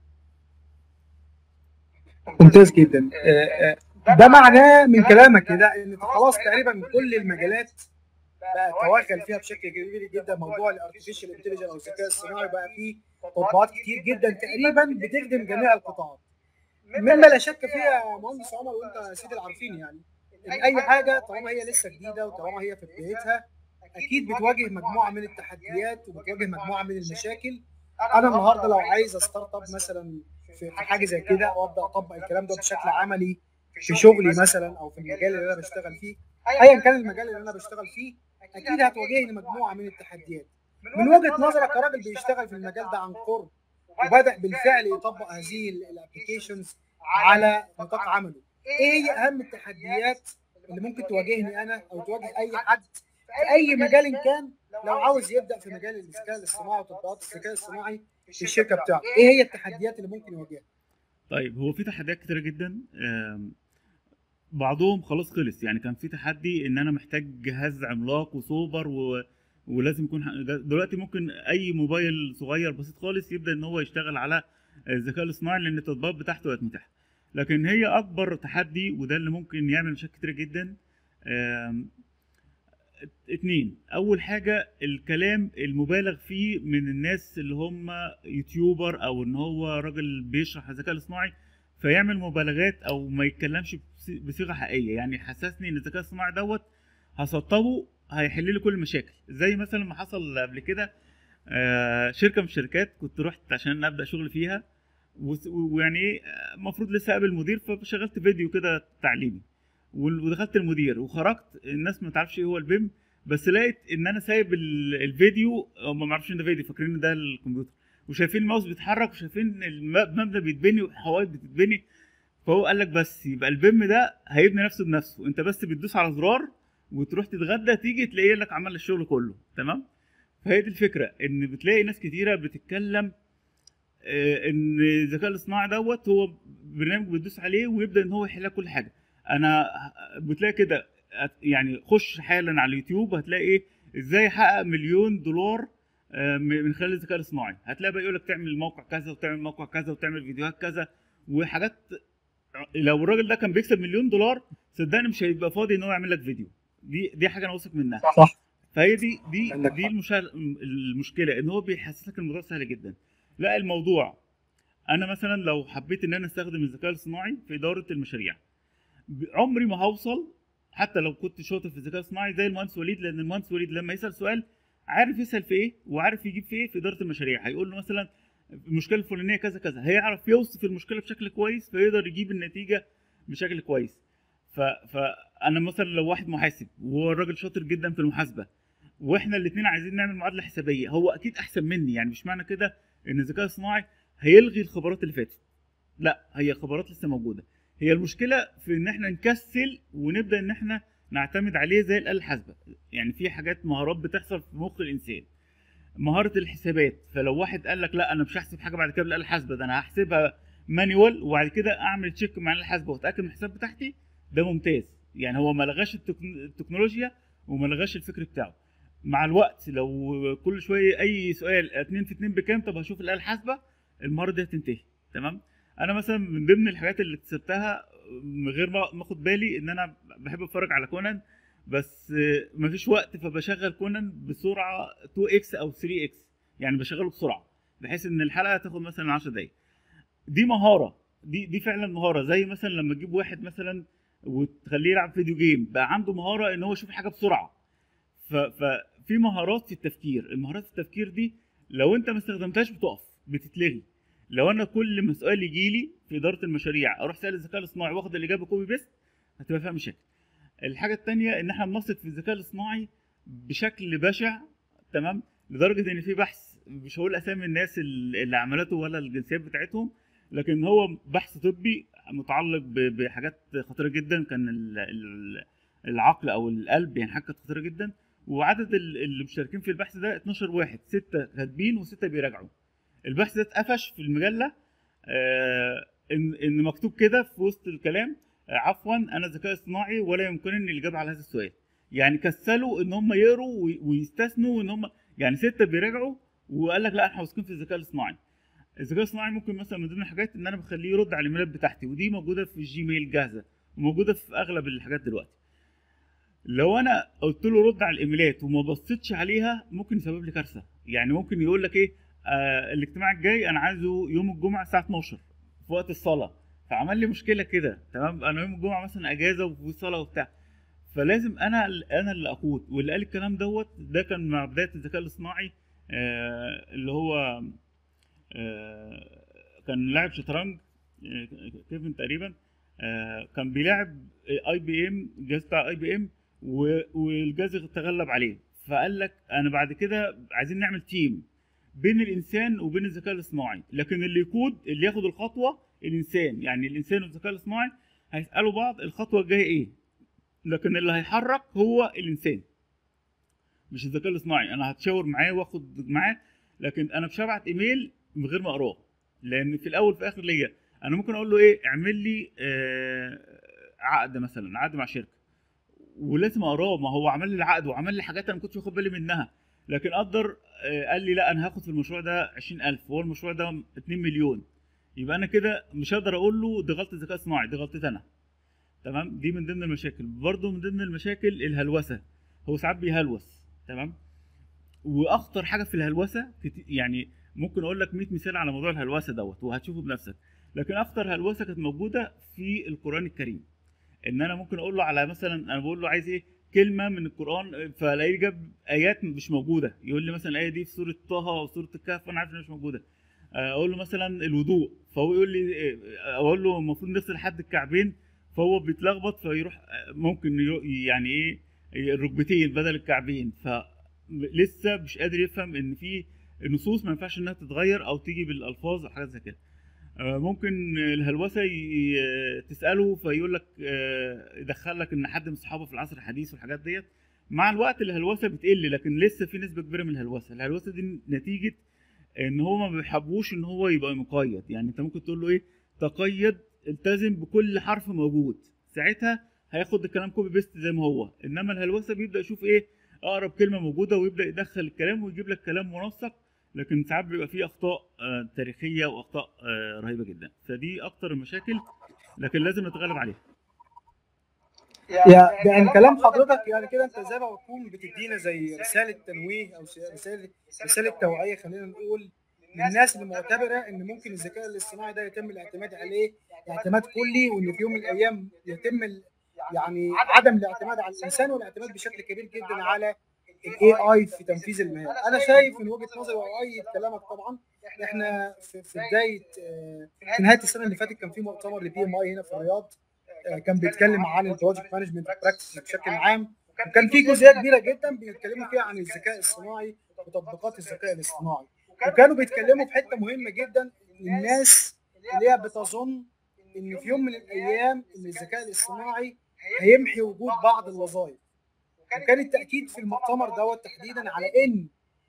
ممتاز جدا آه، آه، ده معناه من كلامك كده ان خلاص تقريبا كل المجالات بقى توغل فيها بشكل كبير جدا موضوع الارتفيشال انتليجنس او الذكاء الصناعي بقى فيه تطبيقات كتير جدا تقريبا بتخدم جميع القطاعات مما لا شك فيها يا مهندس عمر وانت يا سيدي العارفين يعني ان اي حاجه طالما هي لسه جديده وطالما هي في بدايتها اكيد بتواجه مجموعه من التحديات وبتواجه مجموعه من المشاكل انا النهارده لو عايز ستارت اب مثلا في في حاجه زي كده وابدا اطبق الكلام ده بشكل عملي في شغلي مثلا او في المجال اللي انا بشتغل فيه ايا كان المجال اللي انا بشتغل فيه اكيد هتواجهني مجموعه من التحديات من وجهه نظرك كراجل بيشتغل في المجال ده عن قرب وبدا بالفعل يطبق هذه الابلكيشنز على نطاق عمله ايه هي اهم التحديات اللي ممكن تواجهني انا او تواجه اي حد في اي مجال كان لو عاوز يبدا في مجال الذكاء الاصطناعي وتطبيقات الذكاء الصناعي في الشركه بتاعته ايه هي التحديات اللي ممكن يواجهها طيب هو في تحديات كتيرة جدا آم، بعضهم خلاص خلص يعني كان في تحدي ان انا محتاج جهاز عملاق وسوبر و... ولازم يكون ح- دلوقتي ممكن اي موبايل صغير بسيط خالص يبدا ان هو يشتغل على الذكاء الاصطناعي لان التطبيقات بتاعته بقت متاحه لكن هي اكبر تحدي وده اللي ممكن يعمل مشاكل كتير جدا آم، اتنين اول حاجه الكلام المبالغ فيه من الناس اللي هم يوتيوبر او ان هو راجل بيشرح الذكاء الاصطناعي فيعمل مبالغات او ما يتكلمش بص- بصيغه حقيقيه يعني حسسني ان الذكاء الصناعي دوت هسطبه هيحل لي كل المشاكل زي مثلا ما حصل قبل كده آه، شركه من الشركات كنت رحت عشان ابدا شغل فيها وس- ويعني ايه آه، المفروض لسه اقابل مدير فشغلت فيديو كده تعليمي وال- ودخلت المدير وخرجت الناس ما تعرفش ايه هو البيم بس لقيت ان انا سايب ال- الفيديو هم ما يعرفوش ان ده فيديو فاكرين ان ده الكمبيوتر وشايفين الماوس بيتحرك وشايفين الم- المبنى بيتبني والحوائط بتتبني فهو قال لك بس يبقى البيم ده هيبني نفسه بنفسه انت بس بتدوس على زرار وتروح تتغدى تيجي تلاقيه لك عمل الشغل كله تمام فهي دي الفكره ان بتلاقي ناس كتيره بتتكلم آه، ان الذكاء الاصطناعي دوت هو برنامج بتدوس عليه ويبدا ان هو يحل لك كل حاجه انا بتلاقي كده هت- يعني خش حالا على اليوتيوب هتلاقي ايه ازاي احقق مليون دولار آه، من من خلال الذكاء الاصطناعي هتلاقي بقى يقول لك تعمل موقع كذا وتعمل موقع كذا وتعمل فيديوهات كذا وحاجات لو الراجل ده كان بيكسب مليون دولار صدقني مش هيبقى فاضي ان هو يعمل لك فيديو دي دي حاجه انا واثق منها صح فهي دي دي عندك دي حق. المشا... المشكله ان هو بيحسسك الموضوع سهل جدا لا الموضوع انا مثلا لو حبيت ان انا استخدم الذكاء الاصطناعي في اداره المشاريع ب- عمري ما هوصل حتى لو كنت شاطر في الذكاء الصناعي زي المهندس وليد لان المهندس وليد لما يسال سؤال عارف يسال في ايه وعارف يجيب في ايه في اداره المشاريع هيقول له مثلا المشكله الفلانيه كذا كذا هيعرف يوصف المشكله بشكل كويس فيقدر يجيب النتيجه بشكل كويس ف... فانا مثلا لو واحد محاسب وهو الراجل شاطر جدا في المحاسبه واحنا الاثنين عايزين نعمل معادله حسابيه هو اكيد احسن مني يعني مش معنى كده ان الذكاء الصناعي هيلغي الخبرات اللي فاتت لا هي خبرات لسه موجوده هي المشكله في ان احنا نكسل ونبدا ان احنا نعتمد عليه زي الاله الحاسبه يعني في حاجات مهارات بتحصل في مخ الانسان مهاره الحسابات فلو واحد قال لك لا انا مش هحسب حاجه بعد كده بالاله الحاسبه ده انا هحسبها مانيوال وبعد كده اعمل تشيك مع الاله الحاسبه واتاكد من الحساب بتاعتي ده ممتاز يعني هو ما لغاش التكن- التكنولوجيا وما لغاش الفكر بتاعه مع الوقت لو كل شويه اي سؤال 2 في 2 بكام طب هشوف الاله الحاسبه المهاره دي هتنتهي تمام انا مثلا من ضمن الحاجات اللي اكتسبتها من غير ما ما اخد بالي ان انا بحب اتفرج على كونان بس آه، مفيش وقت فبشغل كونان بسرعه 2 اكس او 3 اكس يعني بشغله بسرعه بحيث ان الحلقه تاخد مثلا 10 دقايق دي مهاره دي دي فعلا مهاره زي مثلا لما تجيب واحد مثلا وتخليه يلعب فيديو جيم بقى عنده مهاره ان هو يشوف حاجه بسرعه ف- ففي مهارات في التفكير المهارات في التفكير دي لو انت ما استخدمتهاش بتقف بتتلغي لو انا كل ما سؤال يجي لي في اداره المشاريع اروح سال الذكاء الاصطناعي واخد الاجابه كوبي بيست هتبقى فيها مشاكل الحاجه الثانيه ان احنا بنثق في الذكاء الاصطناعي بشكل بشع تمام لدرجه ان في بحث مش هقول اسامي الناس اللي اللي عملته ولا الجنسيات بتاعتهم لكن هو بحث طبي متعلق ب- بحاجات خطيره جدا كان ال- ال- العقل او القلب يعني حاجه كانت خطيره جدا وعدد ال- اللي مشاركين في البحث ده 12 واحد سته كاتبين وسته بيراجعوا البحث ده اتقفش في المجله آه ان ان مكتوب كده في وسط الكلام آه عفوا انا ذكاء اصطناعي ولا يمكنني الاجابه على هذا السؤال يعني كسلوا ان هم يقروا وي- ويستثنوا ان هم يعني سته بيراجعوا وقال لك لا احنا واثقين في الذكاء الاصطناعي الذكاء الاصطناعي ممكن مثلا من ضمن الحاجات ان انا بخليه يرد على الايميلات بتاعتي ودي موجوده في الجيميل جاهزه وموجوده في اغلب الحاجات دلوقتي لو انا قلت له رد على الايميلات وما بصيتش عليها ممكن يسبب لي كارثه يعني ممكن يقول لك ايه آه الاجتماع الجاي انا عايزه يوم الجمعه الساعه 12 في وقت الصلاه فعمل لي مشكله كده تمام انا يوم الجمعه مثلا اجازه وفي صلاه وبتاع فلازم انا انا اللي اقود واللي قال الكلام دوت ده كان مع بدايه الذكاء الاصطناعي آه اللي هو آه كان لاعب شطرنج آه كيفن تقريبا آه كان بيلعب اي بي ام الجهاز بتاع اي بي ام و- والجهاز تغلب عليه فقال لك انا بعد كده عايزين نعمل تيم بين الانسان وبين الذكاء الاصطناعي لكن اللي يقود اللي ياخد الخطوه الانسان يعني الانسان والذكاء الاصطناعي هيسالوا بعض الخطوه الجايه ايه لكن اللي هيحرك هو الانسان مش الذكاء الاصطناعي انا هتشاور معاه واخد معاه لكن انا مش هبعت ايميل من غير ما اقراه لان في الاول في الاخر ليا انا ممكن اقول له ايه اعمل لي آه عقد مثلا عقد مع شركه ولازم اقراه ما هو عمل لي العقد وعمل لي حاجات انا ما كنتش واخد بالي منها لكن قدر آه قال لي لا انا هاخد في المشروع ده 20000 وهو المشروع ده 2 مليون يبقى انا كده مش هقدر اقول له دي غلطه الذكاء الصناعي دي غلطتي انا تمام دي من ضمن المشاكل برضه من ضمن المشاكل الهلوسه هو ساعات بيهلوس تمام واخطر حاجه في الهلوسه كت- يعني ممكن اقول لك 100 مثال على موضوع الهلوسه دوت وهتشوفه بنفسك لكن اخطر هلوسه كانت موجوده في القران الكريم ان انا ممكن اقول له على مثلا انا بقول له عايز ايه كلمه من القران فالاقيه جاب ايات مش موجوده يقول لي مثلا الايه دي في سوره طه او سوره الكهف وانا عارف انها مش موجوده اقول له مثلا الوضوء فهو يقول لي إيه، اقول له المفروض نغسل لحد الكعبين فهو بيتلخبط فيروح ممكن يرو- يعني ايه الركبتين بدل الكعبين فلسه مش قادر يفهم ان في النصوص ما ينفعش انها تتغير او تيجي بالالفاظ او حاجات زي كده آه، ممكن الهلوسه ي- ي- تساله فيقول لك آه، يدخل لك ان حد من صحابه في العصر الحديث والحاجات ديت مع الوقت الهلوسه بتقل لكن لسه في نسبه كبيره من الهلوسه الهلوسه دي نتيجه ان هو ما بيحبوش ان هو يبقى مقيد يعني انت ممكن تقول له ايه تقيد التزم بكل حرف موجود ساعتها هياخد الكلام كوبي بيست زي ما هو انما الهلوسه بيبدا يشوف ايه اقرب كلمه موجوده ويبدا يدخل الكلام ويجيب لك كلام منسق لكن ساعات بيبقى فيه اخطاء آه، تاريخيه واخطاء آه، رهيبه جدا فدي اكتر المشاكل لكن لازم نتغلب عليها يا يعني كلام حضرتك يعني كده انت زي ما بتكون بتدينا زي رساله تنويه او س- رساله رساله توعيه خلينا نقول للناس اللي معتبره ان ممكن الذكاء الاصطناعي ده يتم الاعتماد عليه اعتماد كلي وان في يوم من الايام يتم ال- يعني عدم الاعتماد على الانسان والاعتماد بشكل كبير جدا على الاي اي في تنفيذ المهام انا شايف من وجهه نظري واؤيد كلامك طبعا احنا في, في بدايه آه، في نهايه السنه اللي فاتت كان في مؤتمر لبي ام اي هنا في الرياض آه، كان بيتكلم عن البروجكت مانجمنت براكتس بشكل عام وكان في جزئيه كبيره جدا بيتكلموا فيها عن الذكاء الصناعي وتطبيقات الذكاء الاصطناعي وكانوا بيتكلموا في حته مهمه جدا الناس اللي هي بتظن ان في يوم من الايام ان الذكاء الاصطناعي هيمحي وجود بعض الوظائف وكان التاكيد في المؤتمر دوت تحديدا على ان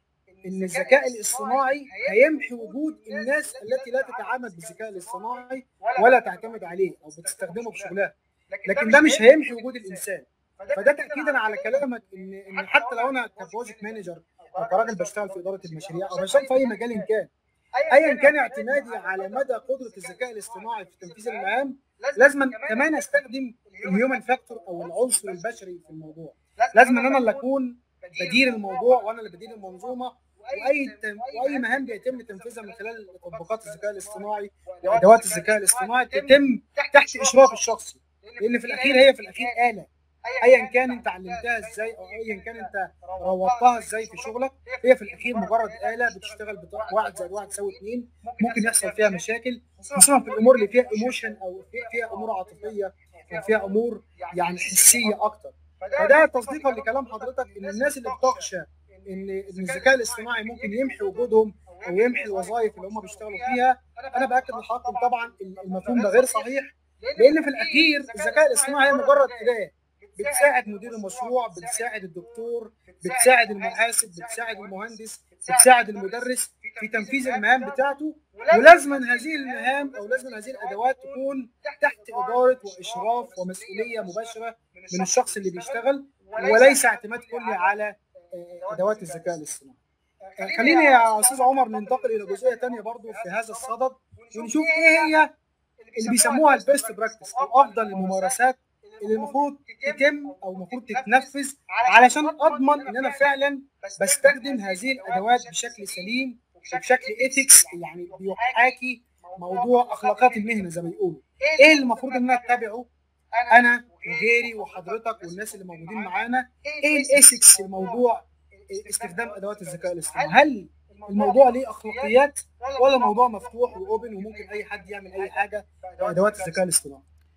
ان الذكاء الاصطناعي هيمحي وجود الناس التي لا تتعامل بالذكاء الاصطناعي ولا تعتمد عليه او بتستخدمه في شغلها لكن ده مش هيمحي وجود الانسان فده تاكيدا على كلامك ان ان حتى لو انا كبروجكت مانجر او كراجل بشتغل في اداره المشاريع او بشتغل في اي مجال إن كان ايا كان اعتمادي على مدى قدره الذكاء الاصطناعي في تنفيذ المهام لازم كمان استخدم الهيومن فاكتور او العنصر البشري في الموضوع لازم ان انا اللي اكون بدير الموضوع وانا اللي بدير المنظومه واي تم... واي مهام بيتم تنفيذها من خلال تطبيقات الذكاء الاصطناعي وادوات الذكاء الاصطناعي تتم تحت اشراف الشخصي لان في الاخير هي في الاخير اله ايا كان انت علمتها ازاي او ايا كان انت روضتها ازاي في شغلك هي في الاخير مجرد اله بتشتغل بطريقه واحد زائد واحد يساوي اثنين ممكن يحصل فيها مشاكل خصوصا في الامور اللي فيها ايموشن او في- فيها امور عاطفيه او فيها امور يعني حسيه اكتر فده تصديقا لكلام حضرتك ان الناس اللي بتخشى ان ان الذكاء الاصطناعي ممكن يمحي وجودهم او يمحي الوظائف اللي هم بيشتغلوا فيها انا باكد لحضراتكم طبعا المفهوم ده غير صحيح لان في الاخير الذكاء الاصطناعي هي مجرد اداه بتساعد مدير المشروع بتساعد الدكتور بتساعد المحاسب بتساعد المهندس بتساعد المدرس في تنفيذ المهام بتاعته ولازم هذه المهام او لازم هذه الادوات تكون تحت اداره واشراف ومسؤوليه مباشره من الشخص اللي بيشتغل وليس اعتماد كلي على آه، ادوات الذكاء الاصطناعي آه، خليني يا استاذ عمر ننتقل الى جزئيه ثانيه برضو في هذا الصدد ونشوف ايه هي اللي بيسموها البيست براكتس او افضل الممارسات اللي المفروض تتم او المفروض تتنفذ علشان اضمن ان انا فعلا بستخدم هذه الادوات بشكل سليم وبشكل ايثكس يعني بيحاكي موضوع اخلاقيات المهنه زي ما بيقولوا ايه اللي المفروض ان انا اتبعه انا وغيري وحضرتك والناس اللي موجودين معانا ايه الايثكس الموضوع استخدام ادوات الذكاء الاصطناعي هل الموضوع ليه اخلاقيات ولا موضوع مفتوح واوبن وممكن اي حد يعمل اي حاجه بادوات الذكاء الاصطناعي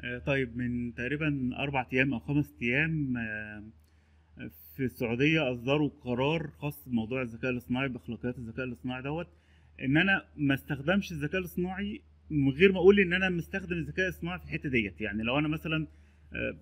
آه، طيب من تقريبا أربع أيام أو خمس أيام آه، في السعودية أصدروا قرار خاص بموضوع الذكاء الاصطناعي بأخلاقيات الذكاء الاصطناعي دوت إن أنا ما استخدمش الذكاء الاصطناعي من غير ما أقول إن أنا مستخدم الذكاء الاصطناعي في الحتة ديت يعني لو أنا مثلا آه،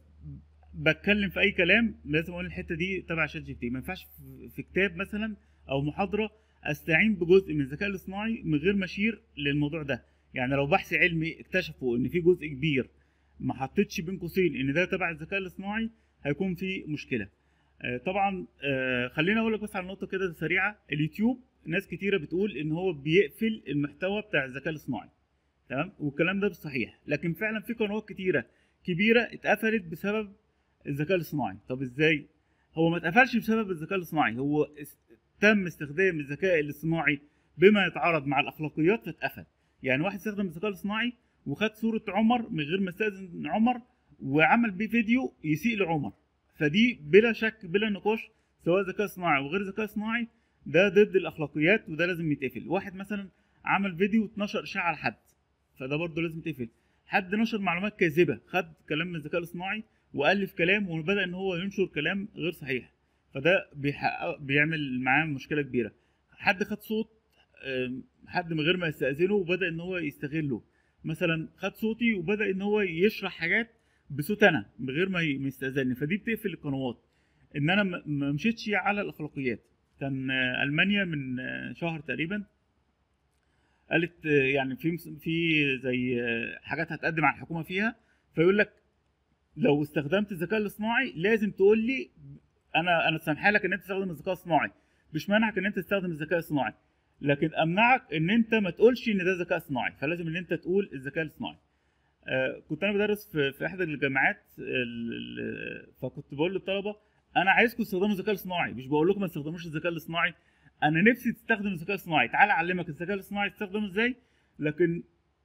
بتكلم في أي كلام لازم أقول الحتة دي تبع شات جي بي تي ما ينفعش في- في كتاب مثلا أو محاضرة أستعين بجزء من الذكاء الاصطناعي من غير ما أشير للموضوع ده يعني لو بحث علمي اكتشفوا إن في جزء كبير ما حطيتش بين قوسين ان ده تبع الذكاء الاصطناعي هيكون في مشكله آه، طبعا آه، خليني اقول لك بس على نقطه كده سريعه اليوتيوب ناس كتيره بتقول ان هو بيقفل المحتوى بتاع الذكاء الاصطناعي تمام والكلام ده مش صحيح لكن فعلا في قنوات كتيره كبيره اتقفلت بسبب الذكاء الاصطناعي طب ازاي هو ما اتقفلش بسبب الذكاء الاصطناعي هو اس- تم استخدام الذكاء الاصطناعي بما يتعارض مع الاخلاقيات فاتقفل يعني واحد استخدم الذكاء الاصطناعي وخد صورة عمر من غير ما استأذن عمر وعمل بيه فيديو يسيء لعمر فدي بلا شك بلا نقاش سواء ذكاء صناعي وغير ذكاء صناعي ده ضد الأخلاقيات وده لازم يتقفل واحد مثلا عمل فيديو 12 إشاعة على حد فده برضه لازم يتقفل حد نشر معلومات كاذبة خد كلام من الذكاء الاصطناعي وألف كلام وبدأ إن هو ينشر كلام غير صحيح فده بيحقق بيعمل معاه مشكلة كبيرة حد خد صوت آم، حد من غير ما يستأذنه وبدأ إن هو يستغله مثلا خد صوتي وبدا ان هو يشرح حاجات بصوت انا من غير ما ي- ما يستاذني فدي بتقفل القنوات ان انا ما- ما مشيتش على الاخلاقيات كان آه، المانيا من آه، شهر تقريبا قالت آه، يعني في مس- في زي آه، حاجات هتقدم على الحكومه فيها فيقول لك لو استخدمت الذكاء الاصطناعي لازم تقول لي انا انا سامحه لك ان انت تستخدم الذكاء الصناعي مش مانعك ان انت تستخدم الذكاء الصناعي لكن امنعك ان انت ما تقولش ان ده ذكاء صناعي فلازم ان انت تقول الذكاء الصناعي آه، كنت انا بدرس في, في احدى الجامعات ال- ال- فكنت بقول للطلبه انا عايزكم تستخدموا الذكاء الصناعي مش بقول لكم ما تستخدموش الذكاء الاصطناعي انا نفسي تستخدم الذكاء الصناعي تعال اعلمك الذكاء الاصطناعي تستخدمه ازاي لكن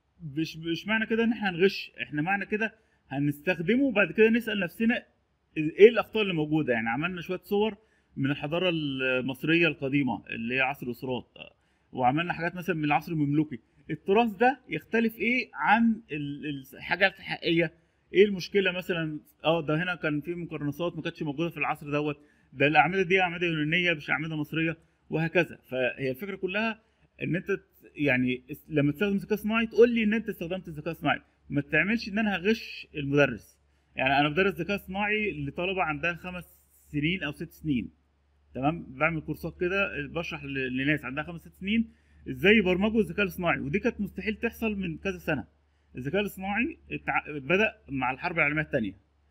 مش مش معنى كده ان احنا هنغش احنا معنى كده هنستخدمه وبعد كده نسال نفسنا ايه الاخطاء اللي موجوده يعني عملنا شويه صور من الحضاره المصريه القديمه اللي هي عصر الاسرات وعملنا حاجات مثلا من العصر المملوكي التراث ده يختلف ايه عن ال- ال- الحاجات الحقيقيه ايه المشكله مثلا اه ده هنا كان في مقرنصات ما كانتش موجوده في العصر دوت ده الاعمده دي اعمده يونانيه مش اعمده مصريه وهكذا فهي الفكره كلها ان انت ت- يعني اس- لما تستخدم الذكاء الصناعي تقول لي ان انت استخدمت الذكاء الصناعي ما تعملش ان انا هغش المدرس يعني انا بدرس ذكاء صناعي لطلبه عندها خمس سنين او ست سنين تمام بعمل كورسات كده بشرح ل- لناس عندها خمس ست سنين ازاي يبرمجوا الذكاء الاصطناعي ودي كانت مستحيل تحصل من كذا سنه الذكاء الاصطناعي اتع- بدا مع الحرب العالميه الثانيه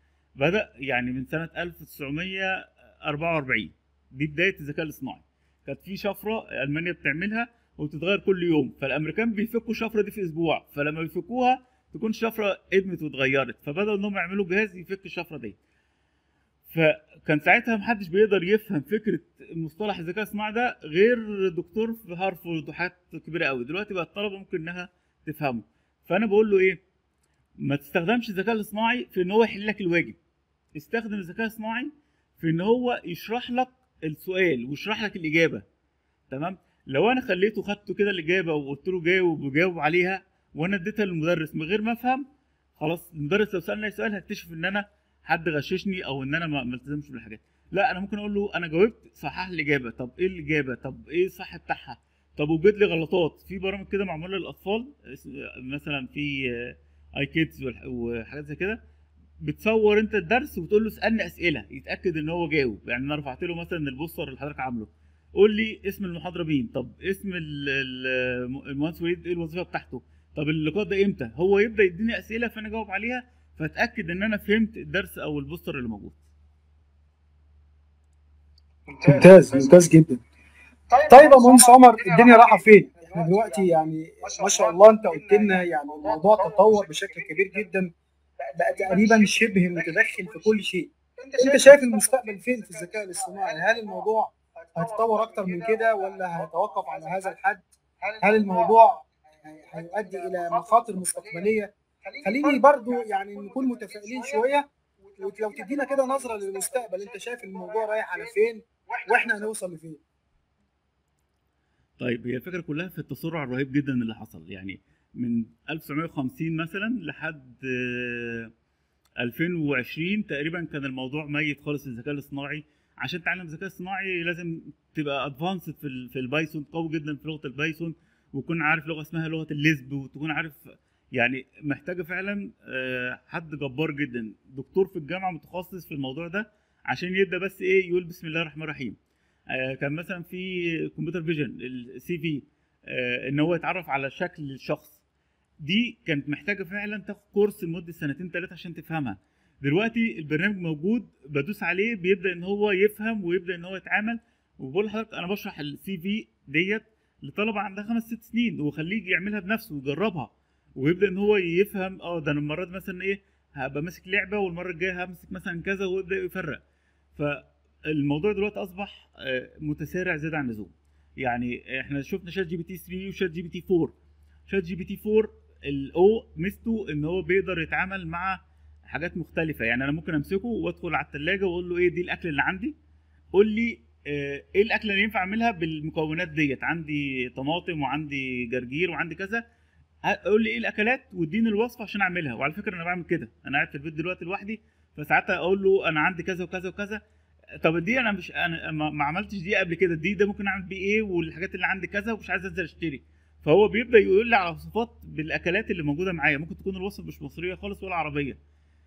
بدا يعني من سنه 1944 دي بدايه الذكاء الاصطناعي كانت في شفره المانيا بتعملها وبتتغير كل يوم فالامريكان بيفكوا الشفره دي في اسبوع فلما بيفكوها تكون الشفره ادمت واتغيرت فبداوا انهم يعملوا جهاز يفك الشفره دي فكان ساعتها محدش بيقدر يفهم فكره مصطلح الذكاء الصناعي ده غير دكتور في هارفارد وحاجات كبيره قوي دلوقتي بقى الطلبه ممكن انها تفهمه فانا بقول له ايه ما تستخدمش الذكاء الاصطناعي في ان هو يحل لك الواجب استخدم الذكاء الصناعي في ان هو يشرح لك السؤال ويشرح لك الاجابه تمام لو انا خليته خدته كده الاجابه وقلت له جاوب وجاوب عليها وانا اديتها للمدرس من غير ما افهم خلاص المدرس لو سالني سؤال هكتشف ان انا حد غششني او ان انا ما ما التزمش بالحاجات لا انا ممكن اقول له انا جاوبت صحح لي الاجابه طب ايه الاجابه طب ايه الصح بتاعها طب وجد لي غلطات في برامج كده معموله للاطفال اس- مثلا في اي كيدز وحاجات زي كده بتصور انت الدرس وتقول له اسالني اسئله يتاكد ان هو جاوب يعني انا رفعت له مثلا البوستر اللي حضرتك عامله قول لي اسم المحاضره مين طب اسم ال- ال- المهندس وليد ايه الوظيفه بتاعته طب اللقاء ده امتى هو يبدا يديني اسئله فانا اجاوب عليها فاتاكد ان انا فهمت الدرس او البوستر اللي موجود ممتاز ممتاز جدا طيب يا مهندس عمر الدنيا رايحه فين؟ احنا دلوقتي يعني ما شاء الله انت قلت لنا يعني الموضوع تطور بشكل كبير جدا بقى تقريبا شبه متدخل في كل شيء انت شايف المستقبل فين في الذكاء الاصطناعي؟ هل الموضوع هيتطور اكتر من كده ولا هيتوقف على هذا الحد؟ هل الموضوع هيؤدي الى مخاطر مستقبليه؟ خليني برضو يعني نكون متفائلين شويه ولو تدينا كده نظره للمستقبل انت شايف الموضوع رايح على فين واحنا هنوصل لفين؟ طيب هي الفكره كلها في التسرع الرهيب جدا اللي حصل يعني من 1950 مثلا لحد آه، 2020 تقريبا كان الموضوع ميت خالص الذكاء الاصطناعي عشان تتعلم الذكاء الاصطناعي لازم تبقى ادفانسد في ال- في البايثون قوي جدا في لغه البايثون وتكون عارف لغه اسمها لغه الليسب وتكون عارف يعني محتاجه فعلا آه، حد جبار جدا دكتور في الجامعه متخصص في الموضوع ده عشان يبدا بس ايه يقول بسم الله الرحمن الرحيم آه، كان مثلا في كمبيوتر فيجن السي في ان هو يتعرف على شكل الشخص دي كانت محتاجه فعلا تاخد كورس لمده سنتين ثلاثه عشان تفهمها دلوقتي البرنامج موجود بدوس عليه بيبدا ان هو يفهم ويبدا ان هو يتعامل وبقول لحضرتك انا بشرح السي في ديت لطلبه عندها خمس ست سنين وخليه يجي يعملها بنفسه ويجربها ويبدا ان هو يفهم اه ده انا المره دي مثلا ايه هبقى ماسك لعبه والمره الجايه همسك مثلا كذا ويبدا يفرق فالموضوع دلوقتي اصبح آه، متسارع زياده عن اللزوم يعني احنا شفنا شات جي بي تي 3 وشات جي بي تي 4 شات جي بي تي 4 الاو ميزته ان هو بيقدر يتعامل مع حاجات مختلفه يعني انا ممكن امسكه وادخل على الثلاجه واقول له ايه دي الاكل اللي عندي قول لي آه، ايه الاكله اللي ينفع اعملها بالمكونات ديت عندي طماطم وعندي جرجير وعندي كذا قول لي ايه الاكلات واديني الوصفه عشان اعملها وعلى فكره انا بعمل كده انا قاعد في البيت دلوقتي لوحدي فساعتها اقول له انا عندي كذا وكذا وكذا طب دي انا مش انا ما ما عملتش دي قبل كده دي ده ممكن اعمل بيه ايه والحاجات اللي عندي كذا ومش عايز انزل اشتري فهو بيبدا يقول لي على وصفات بالاكلات اللي موجوده معايا ممكن تكون الوصفه مش مصريه خالص ولا عربيه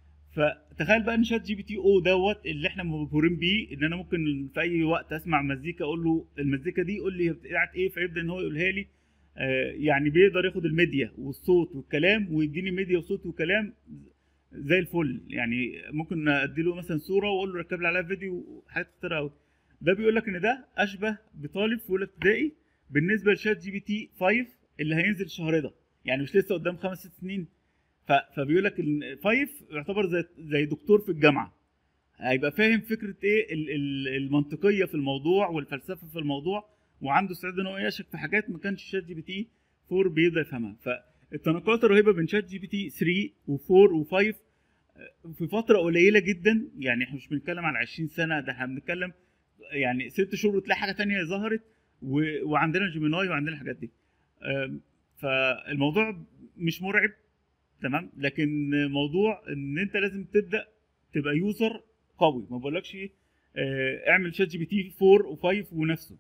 فتخيل بقى ان شات جي بي تي او دوت اللي احنا مبهورين بيه ان انا ممكن في اي وقت اسمع مزيكا اقول له المزيكا دي قول لي بتاعت ايه فيبدا ان هو يقولها لي آه، يعني بيقدر ياخد الميديا والصوت والكلام ويديني ميديا وصوت وكلام زي الفل يعني ممكن ادي له مثلا صوره واقول له ركب لي عليها فيديو حاجات كتير قوي ده بيقول لك ان ده اشبه بطالب في اولى ابتدائي بالنسبه لشات جي بي تي 5 اللي هينزل الشهر ده يعني مش لسه قدام خمس ست سنين ف- فبيقول لك ان 5 يعتبر زي زي دكتور في الجامعه هيبقى فاهم فكره ايه ال- ال- المنطقيه في الموضوع والفلسفه في الموضوع وعنده استعداد ان هو يشك في حاجات ما كانش شات جي بي تي 4 بيقدر يفهمها فالتناقلات الرهيبه بين شات جي بي تي 3 و4 و5 في فتره قليله جدا يعني احنا مش بنتكلم على 20 سنه ده احنا بنتكلم يعني ست شهور وتلاقي حاجه تانية ظهرت و... وعندنا جيميناي وعندنا الحاجات دي أم، فالموضوع مش مرعب تمام لكن موضوع ان انت لازم تبدا تبقى يوزر قوي ما بقولكش آه، اعمل شات جي بي تي 4 و5 ونفسه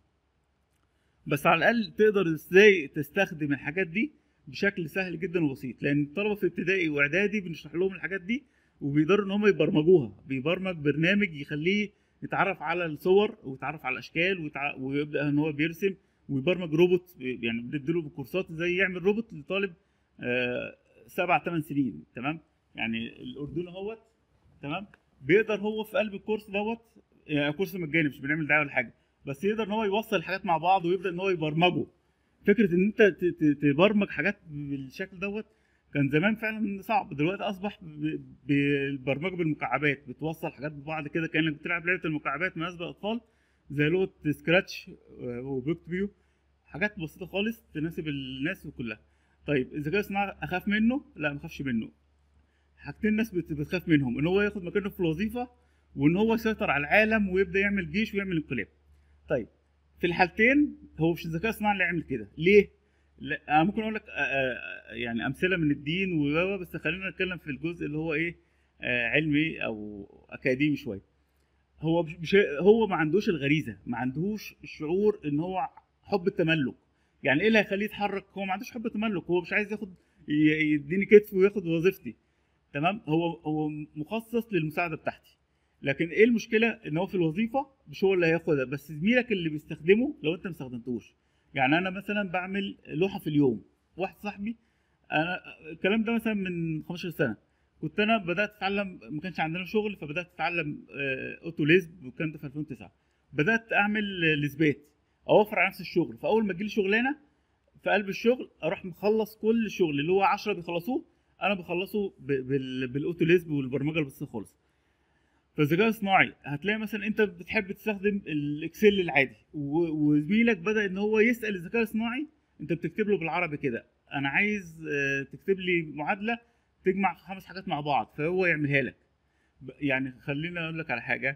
بس على الاقل تقدر ازاي تستخدم الحاجات دي بشكل سهل جدا وبسيط لان الطلبه في ابتدائي واعدادي بنشرح لهم الحاجات دي وبيقدروا ان هم يبرمجوها بيبرمج برنامج يخليه يتعرف على الصور ويتعرف على الاشكال ويتع... ويبدا ان هو بيرسم ويبرمج روبوت يعني بنديله بكورسات ازاي يعمل روبوت لطالب آه، سبع ثمان سنين تمام يعني الاردن اهوت تمام بيقدر هو في قلب الكورس دوت يعني كورس مجاني مش بنعمل دعايه ولا حاجه بس يقدر ان هو يوصل الحاجات مع بعض ويبدا ان هو يبرمجه فكره ان انت ت- ت- تبرمج حاجات بالشكل دوت كان زمان فعلا صعب دلوقتي اصبح ب- بالبرمجه بالمكعبات بتوصل حاجات ببعض كده كانك بتلعب لعبه المكعبات مناسبه للاطفال زي لغه سكراتش وبيكت بيو حاجات بسيطه خالص تناسب الناس كلها طيب الذكاء الصناعي اخاف منه لا ما اخافش منه حاجتين الناس بت- بتخاف منهم ان هو ياخد مكانه في الوظيفه وان هو يسيطر على العالم ويبدا يعمل جيش ويعمل انقلاب طيب في الحالتين هو مش الذكاء الصناعي اللي يعمل كده ليه لا انا ممكن اقول لك آه، آه، يعني امثله من الدين و بس خلينا نتكلم في الجزء اللي هو ايه آه، علمي او اكاديمي شويه هو مش مش- هو ما عندوش الغريزه ما عندهوش الشعور ان هو حب التملك يعني ايه اللي هيخليه يتحرك هو ما عندوش حب تملك هو مش عايز ياخد ي- يديني كتف وياخد وظيفتي تمام هو هو مخصص للمساعده بتاعتي لكن ايه المشكله ان هو في الوظيفه مش هو اللي هياخدها بس زميلك اللي بيستخدمه لو انت ما استخدمتوش يعني انا مثلا بعمل لوحه في اليوم واحد صاحبي انا الكلام ده مثلا من 15 سنه كنت انا بدات اتعلم ما كانش عندنا شغل فبدات اتعلم آه، اوتو ليزب والكلام ده في 2009 بدات اعمل آه، ليزبات اوفر على نفس الشغل فاول ما تجيلي شغلانه في قلب الشغل اروح مخلص كل الشغل اللي هو 10 بيخلصوه انا بخلصه ب- بال- بالاوتو ليزب والبرمجه البسيطه خالص فالذكاء الصناعي هتلاقي مثلا انت بتحب تستخدم الاكسل العادي و- وزميلك بدا ان هو يسال الذكاء الصناعي انت بتكتب له بالعربي كده انا عايز آه، تكتب لي معادله تجمع خمس حاجات مع بعض فهو يعملها لك ب- يعني خليني اقول لك على حاجه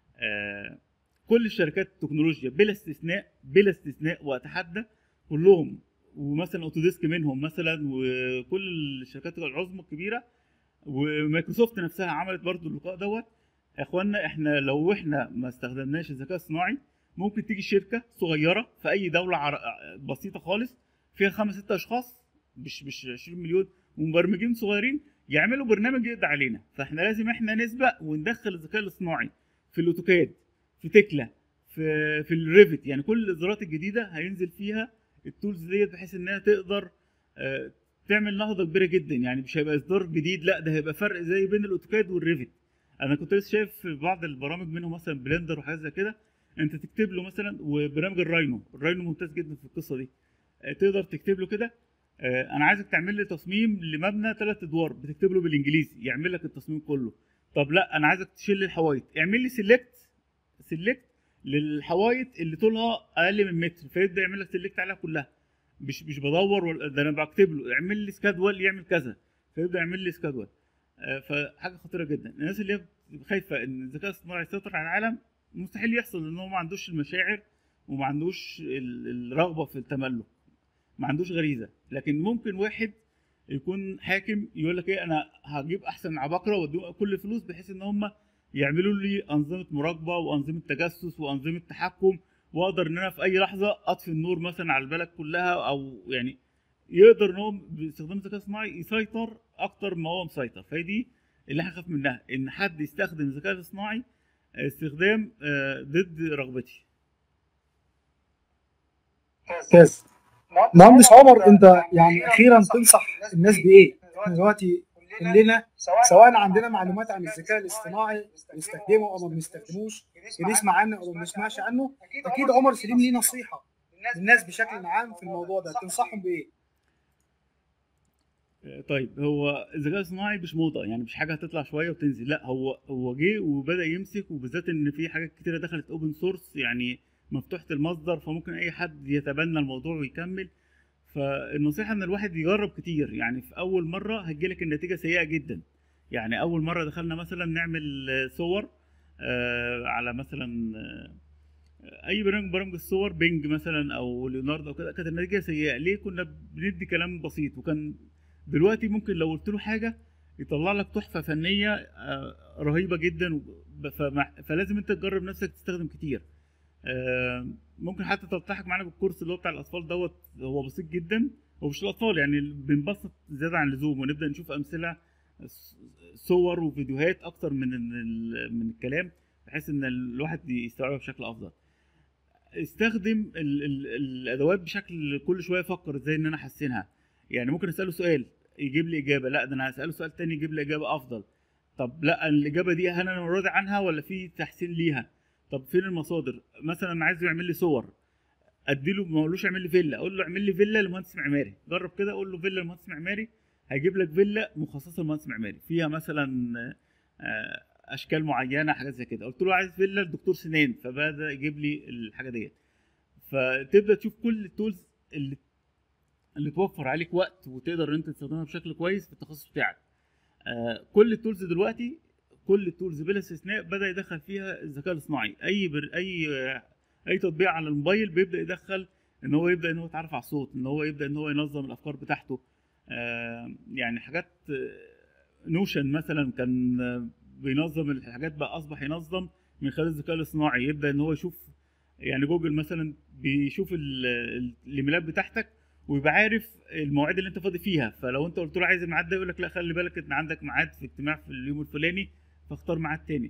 آه، كل الشركات التكنولوجيا بلا استثناء بلا استثناء واتحدى كلهم ومثلا اوتوديسك منهم مثلا وكل الشركات العظمى الكبيره ومايكروسوفت نفسها عملت برضو اللقاء دوت يا اخوانا احنا لو احنا ما استخدمناش الذكاء الصناعي ممكن تيجي شركه صغيره في اي دوله عر... بسيطه خالص فيها خمس ست اشخاص مش مش 20 مليون ومبرمجين صغيرين يعملوا برنامج يقضي علينا فاحنا لازم احنا نسبق وندخل الذكاء الاصطناعي في الاوتوكاد في تكلا في في الريفت يعني كل الاصدارات الجديده هينزل فيها التولز ديت بحيث انها تقدر آه، تعمل نهضه كبيره جدا يعني مش هيبقى اصدار جديد لا ده هيبقى فرق زي بين الاوتوكاد والريفت انا كنت لسه شايف في بعض البرامج منهم مثلا بلندر وحاجات زي كده انت تكتب له مثلا وبرنامج الراينو الراينو ممتاز جدا في القصه دي آه، تقدر تكتب له كده آه، انا عايزك تعمل لي تصميم لمبنى ثلاث ادوار بتكتب له بالانجليزي يعمل لك التصميم كله طب لا انا عايزك تشيل لي الحوايط اعمل لي سيلكت سيلكت للحوايط اللي طولها اقل من متر فيبدا يعمل لك سيلكت عليها كلها مش مش بدور ولا- ده انا بكتب له اعمل لي سكادول يعمل كذا فيبدا يعمل لي سكادول آه، فحاجه خطيره جدا الناس اللي هي خايفه ان الذكاء الصناعي يسيطر على العالم مستحيل يحصل لان هو ما عندوش المشاعر وما عندوش ال- الرغبه في التملك ما عندوش غريزه لكن ممكن واحد يكون حاكم يقول لك ايه انا هجيب احسن عباقره واديهم كل فلوس بحيث ان هم يعملوا لي انظمه مراقبه وانظمه تجسس وانظمه تحكم واقدر ان انا في اي لحظه اطفي النور مثلا على البلد كلها او يعني يقدر ان هو باستخدام الذكاء الصناعي يسيطر اكتر ما هو مسيطر فهي دي اللي احنا خايف منها ان حد يستخدم الذكاء الاصطناعي استخدام آه، ضد رغبتي ممتاز مهندس عمر انت يعني اخيرا تنصح الناس بايه؟ احنا دلوقتي كلنا سواء عندنا معلومات عن الذكاء الاصطناعي بنستخدمه او ما بنستخدموش بنسمع عنه او ما بنسمعش عنه اكيد عمر سليم ليه نصيحه للناس بشكل عام في الموضوع ده تنصحهم بايه؟ آه، طيب هو الذكاء الصناعي مش موضه يعني مش حاجه هتطلع شويه وتنزل لا هو هو جه وبدا يمسك وبالذات ان في حاجات كتيره دخلت اوبن سورس يعني مفتوحه المصدر فممكن اي حد يتبنى الموضوع ويكمل فالنصيحه ان الواحد يجرب كتير يعني في اول مره هتجيلك النتيجه سيئه جدا يعني اول مره دخلنا مثلا نعمل آه، صور آه، على مثلا آه، اي برنامج من برامج الصور بينج مثلا او ليوناردو او كده كانت النتيجه سيئه ليه كنا بندي كلام بسيط وكان دلوقتي ممكن لو قلت له حاجه يطلع لك تحفه فنيه آه، رهيبه جدا وب- فمع- فلازم انت تجرب نفسك تستخدم كتير آه، ممكن حتى تلتحق معانا بالكورس اللي هو بتاع الاطفال دوت هو بسيط جدا هو مش الاطفال يعني بنبسط زياده عن اللزوم ونبدا نشوف امثله ص- صور وفيديوهات اكتر من ال- من الكلام بحيث ان الواحد يستوعبها بشكل افضل استخدم ال ال الادوات بشكل كل شويه افكر ازاي ان انا احسنها يعني ممكن اساله سؤال يجيب لي اجابه لا ده انا هساله سؤال تاني يجيب لي اجابه افضل طب لا الاجابه دي هل انا راضي عنها ولا في تحسين ليها طب فين المصادر مثلا انا عايزه يعمل لي صور اديله ما اقولوش اعمل لي فيلا اقول له اعمل لي فيلا لمهندس معماري جرب كده اقول له فيلا لمهندس معماري هيجيب لك فيلا مخصصه لمهندس معماري فيها مثلا آه، اشكال معينه حاجات زي كده قلت له عايز فيلا لدكتور سنان فبدا يجيب لي الحاجه ديت فتبدا تشوف كل التولز اللي اللي توفر عليك وقت وتقدر ان انت تستخدمها بشكل كويس في التخصص بتاعك آه، كل التولز دلوقتي كل التولز بلا استثناء بدا يدخل فيها الذكاء الاصطناعي اي بر... اي آه، اي تطبيق على الموبايل بيبدا يدخل ان هو يبدا ان هو يتعرف على الصوت ان هو يبدا ان هو ينظم الافكار بتاعته آه، يعني حاجات نوشن مثلا كان آه، بينظم الحاجات بقى اصبح ينظم من خلال الذكاء الاصطناعي يبدا ان هو يشوف يعني جوجل مثلا بيشوف ال- ال- الايميلات بتاعتك ويبقى عارف المواعيد اللي انت فاضي فيها فلو انت قلت له عايز الميعاد ده يقول لك لا خلي بالك ان عندك ميعاد في اجتماع في اليوم الفلاني فاختار ميعاد تاني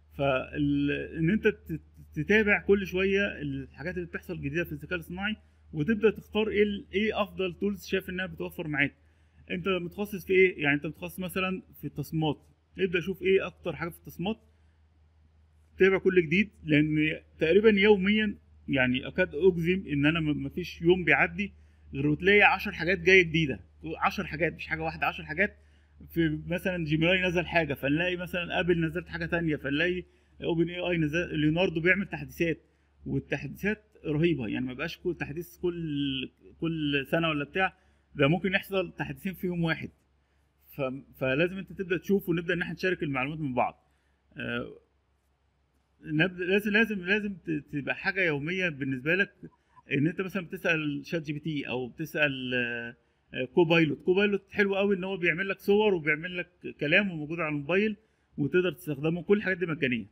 فان انت تت- تتابع كل شويه الحاجات اللي بتحصل جديده في الذكاء الاصطناعي وتبدا تختار ايه ال- ايه افضل تولز شايف انها بتوفر معاك انت متخصص في ايه يعني انت متخصص مثلا في التصميمات ابدا شوف ايه اكتر حاجه في التصميمات تابع كل جديد لان تقريبا يوميا يعني اكاد اجزم ان انا م- مفيش يوم بيعدي غير وتلاقي 10 حاجات جايه جديده 10 حاجات مش حاجه واحده 10 حاجات في مثلا جيميناي نزل حاجه فنلاقي مثلا ابل نزلت حاجه تانية فنلاقي اوبن اي اي نزل ليوناردو بيعمل تحديثات والتحديثات رهيبه يعني ما بقاش كل تحديث كل كل سنه ولا بتاع ده ممكن يحصل تحديثين في يوم واحد ف... فلازم انت تبدا تشوف ونبدا ان احنا نشارك المعلومات من بعض آه، نبدأ لازم لازم لازم ت- تبقى حاجه يوميه بالنسبه لك ان انت مثلا بتسال شات جي بي تي او بتسال آه، آه، كوبايلوت كوبايلوت حلو قوي ان هو بيعمل لك صور وبيعمل لك كلام وموجود على الموبايل وتقدر تستخدمه كل الحاجات دي مجانيه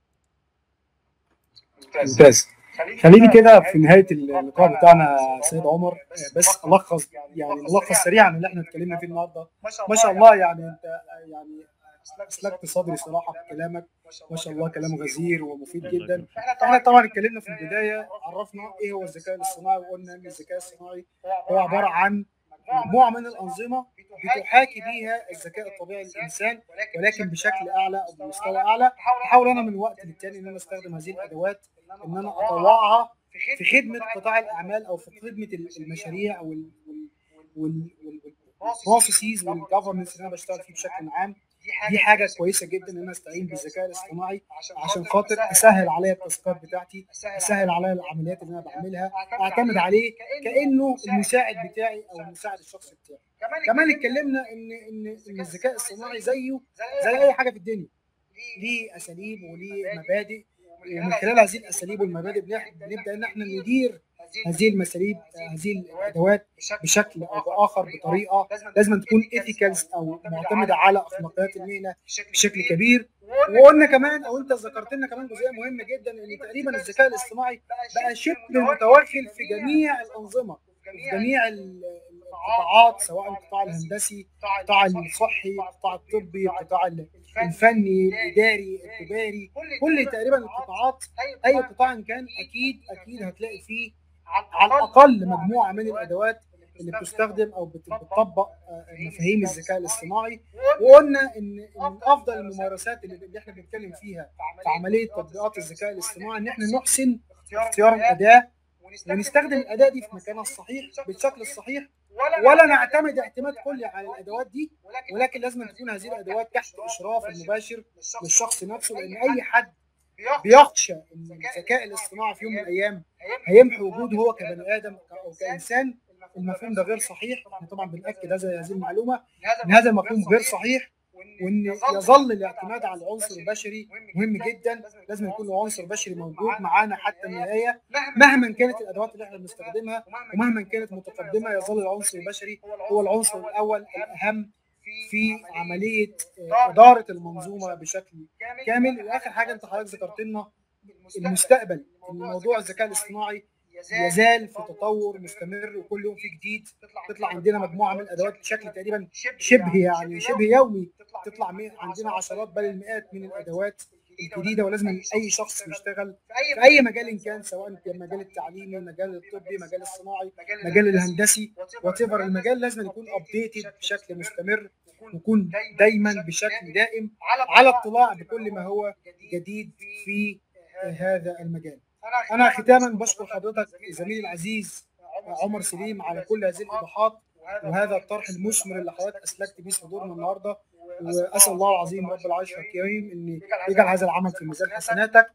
ممتاز خليني كده في نهايه اللقاء بتاعنا سيد عمر آه، بس الخص يعني ملخص سريع عن اللي احنا اتكلمنا فيه النهارده ما شاء الله يعني انت يعني اسلكت صدري صراحه بكلامك ما شاء الله كلام غزير ومفيد جدا احنا طبعا اتكلمنا في البدايه عرفنا ايه هو الذكاء الاصطناعي وقلنا ان الذكاء الصناعي هو عباره عن مجموعه من الانظمه بتحاكي بيها الذكاء الطبيعي للانسان ولكن بشكل اعلى او بمستوى اعلى احاول انا من وقت للتاني ان انا استخدم هذه الادوات ان انا اطوعها في خدمه قطاع الاعمال او في خدمه المشاريع او والبروسيسز والجفرنس اللي انا بشتغل فيه بشكل عام دي حاجه كويسه جدا ان انا استعين بالذكاء الاصطناعي عشان خاطر اسهل عليا التاسكات بتاعتي اسهل عليا العمليات اللي انا بعملها اعتمد عليه كانه المساعد بتاعي او المساعد الشخصي بتاعي كمان اتكلمنا ان ان ان الذكاء الصناعي زيه زي اي حاجه في الدنيا ليه اساليب وليه مبادئ ومن خلال هذه الاساليب والمبادئ بنح- بنبدا ان احنا ندير هذه المساليب هذه الادوات بشكل او باخر بطريقه لازم تكون ايثيكالز او معتمده على اخلاقيات المهنه بشكل كبير وقلنا كمان او انت ذكرت لنا كمان جزئيه مهمه جدا ان تقريبا الذكاء الاصطناعي بقى شبه متوغل في جميع الانظمه في جميع ال- القطاعات سواء القطاع الهندسي القطاع الصحي القطاع الطبي القطاع الفني الاداري التجاري كل تقريبا القطاعات اي قطاع كان اكيد اكيد هتلاقي فيه على الاقل مجموعه من الادوات اللي بتستخدم او بت- بتطبق آه، مفاهيم الذكاء الاصطناعي وقلنا ان إن من افضل الممارسات اللي اللي احنا بنتكلم فيها في عمليه تطبيقات الذكاء الاصطناعي ان احنا نحسن اختيار الاداه ونستخدم الاداه دي في مكانها الصحيح بالشكل الصحيح ولا نعتمد اعتماد كلي على الادوات دي ولكن لازم تكون هذه الادوات تحت اشراف المباشر للشخص نفسه لان اي حد بيخشى ان الذكاء الاصطناعي في يوم من الايام هيمحي وجوده هو كبني ادم او كانسان المفهوم ده غير صحيح احنا طبعا بناكد هذا هذه المعلومه ان هذا المفهوم غير صحيح وان يظل الاعتماد على العنصر البشري مهم جدا لازم يكون العنصر البشري موجود معانا حتى النهايه مهما كانت الادوات اللي احنا بنستخدمها ومهما كانت متقدمه يظل العنصر البشري هو العنصر الاول الاهم في عمليه آه، اداره المنظومه بشكل كامل واخر حاجه انت حضرتك ذكرت لنا المستقبل ان موضوع الذكاء الاصطناعي يزال في تطور مستمر وكل يوم في جديد تطلع عندنا مجموعه من الادوات بشكل تقريبا شبه يعني شبه يومي تطلع مي- عندنا عشرات بل المئات من الادوات الجديده ولازم اي شخص يشتغل في اي مجال إن كان سواء كان المجال التعليمي المجال الطبي مجال الصناعي المجال الهندسي وات المجال لازم يكون ابديتد بشكل مستمر ويكون دايما بشكل دائم على اطلاع بكل ما هو جديد في هذا المجال انا ختاما بشكر حضرتك زميلي العزيز عمر سليم على كل هذه الايضاحات وهذا الطرح المثمر اللي حضرتك اسلكت بيه صدورنا النهارده واسال الله العظيم رب العرش الكريم ان يجعل هذا العمل في ميزان حسناتك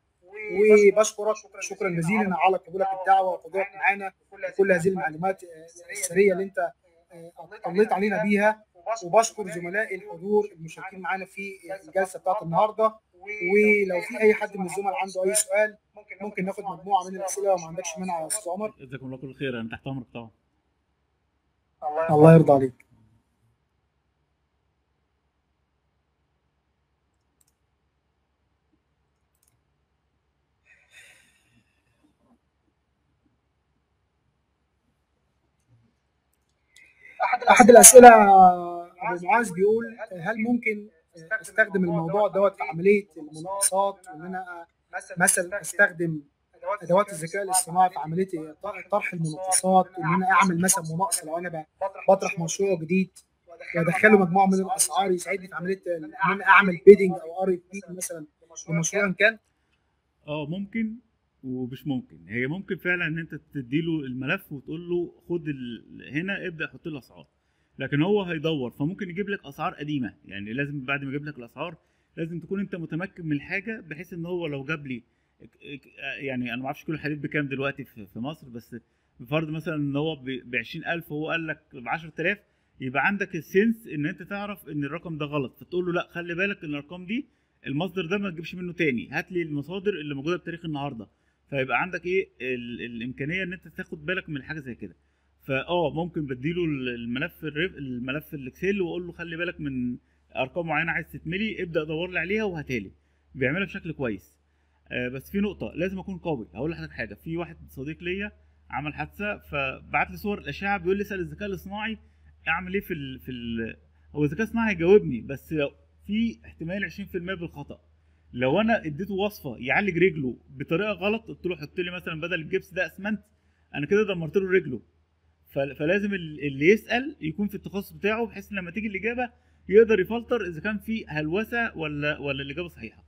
وبشكرك شكرا جزيلا على قبولك الدعوه وحضورك معنا وكل هذه المعلومات السريه اللي انت اطليت علينا بيها وبشكر زملائي الحضور المشاركين معانا في الجلسه بتاعت النهارده ولو في اي حد من الزملاء عنده اي سؤال ممكن ناخد مجموعه من الاسئله لو ما عندكش مانع يا استاذ عمر جزاكم الله كل خير انا تحت امرك طبعا الله يرضى عليك احد الاسئله ابو معاذ بيقول هل ممكن استخدم الموضوع دوت في عمليه المناقصات وان انا مثلا استخدم ادوات الذكاء الاصطناعي في عمليه طرح المناقصات ان انا اعمل مثلا مناقصه لو انا بطرح مشروع جديد وادخله مجموعه من الاسعار يساعدني في عمليه ان انا اعمل بيدنج او ار بي مثلا لمشروع إن كان اه ممكن ومش ممكن هي ممكن فعلا ان انت تديله الملف وتقول له خد ال... هنا ابدا حط لي اسعار لكن هو هيدور فممكن يجيب لك اسعار قديمه يعني لازم بعد ما يجيب لك الاسعار لازم تكون انت متمكن من الحاجه بحيث ان هو لو جاب لي يعني انا ما اعرفش كل الحديد بكام دلوقتي في في مصر بس بفرض مثلا ان هو ب 20000 وهو قال لك ب 10000 يبقى عندك السنس ان انت تعرف ان الرقم ده غلط فتقول له لا خلي بالك ان الارقام دي المصدر ده ما تجيبش منه تاني هات لي المصادر اللي موجوده بتاريخ النهارده فيبقى عندك ايه ال... الامكانيه ان انت تاخد بالك من حاجه زي كده فاه ممكن بديله ال- الملف الريف الملف الاكسل واقول له خلي بالك من ارقام معينه عايز تتملي ابدا دور لي عليها وهاتها لي بيعملها بشكل كويس آه بس في نقطه لازم اكون قوي هقول لحضرتك حاجه في واحد صديق ليا عمل حادثه فبعت لي صور الاشعه بيقول لي اسال الذكاء الاصطناعي اعمل ايه في ال... في ال... هو الذكاء الاصطناعي هيجاوبني بس لو في احتمال 20% بالخطا لو انا اديته وصفه يعالج رجله بطريقه غلط قلت له حط لي مثلا بدل الجبس ده اسمنت انا كده دمرت له رجله ف- فلازم ال- اللي يسال يكون في التخصص بتاعه بحيث لما تيجي الاجابه يقدر يفلتر اذا كان في هلوسه ولا ولا الاجابه صحيحه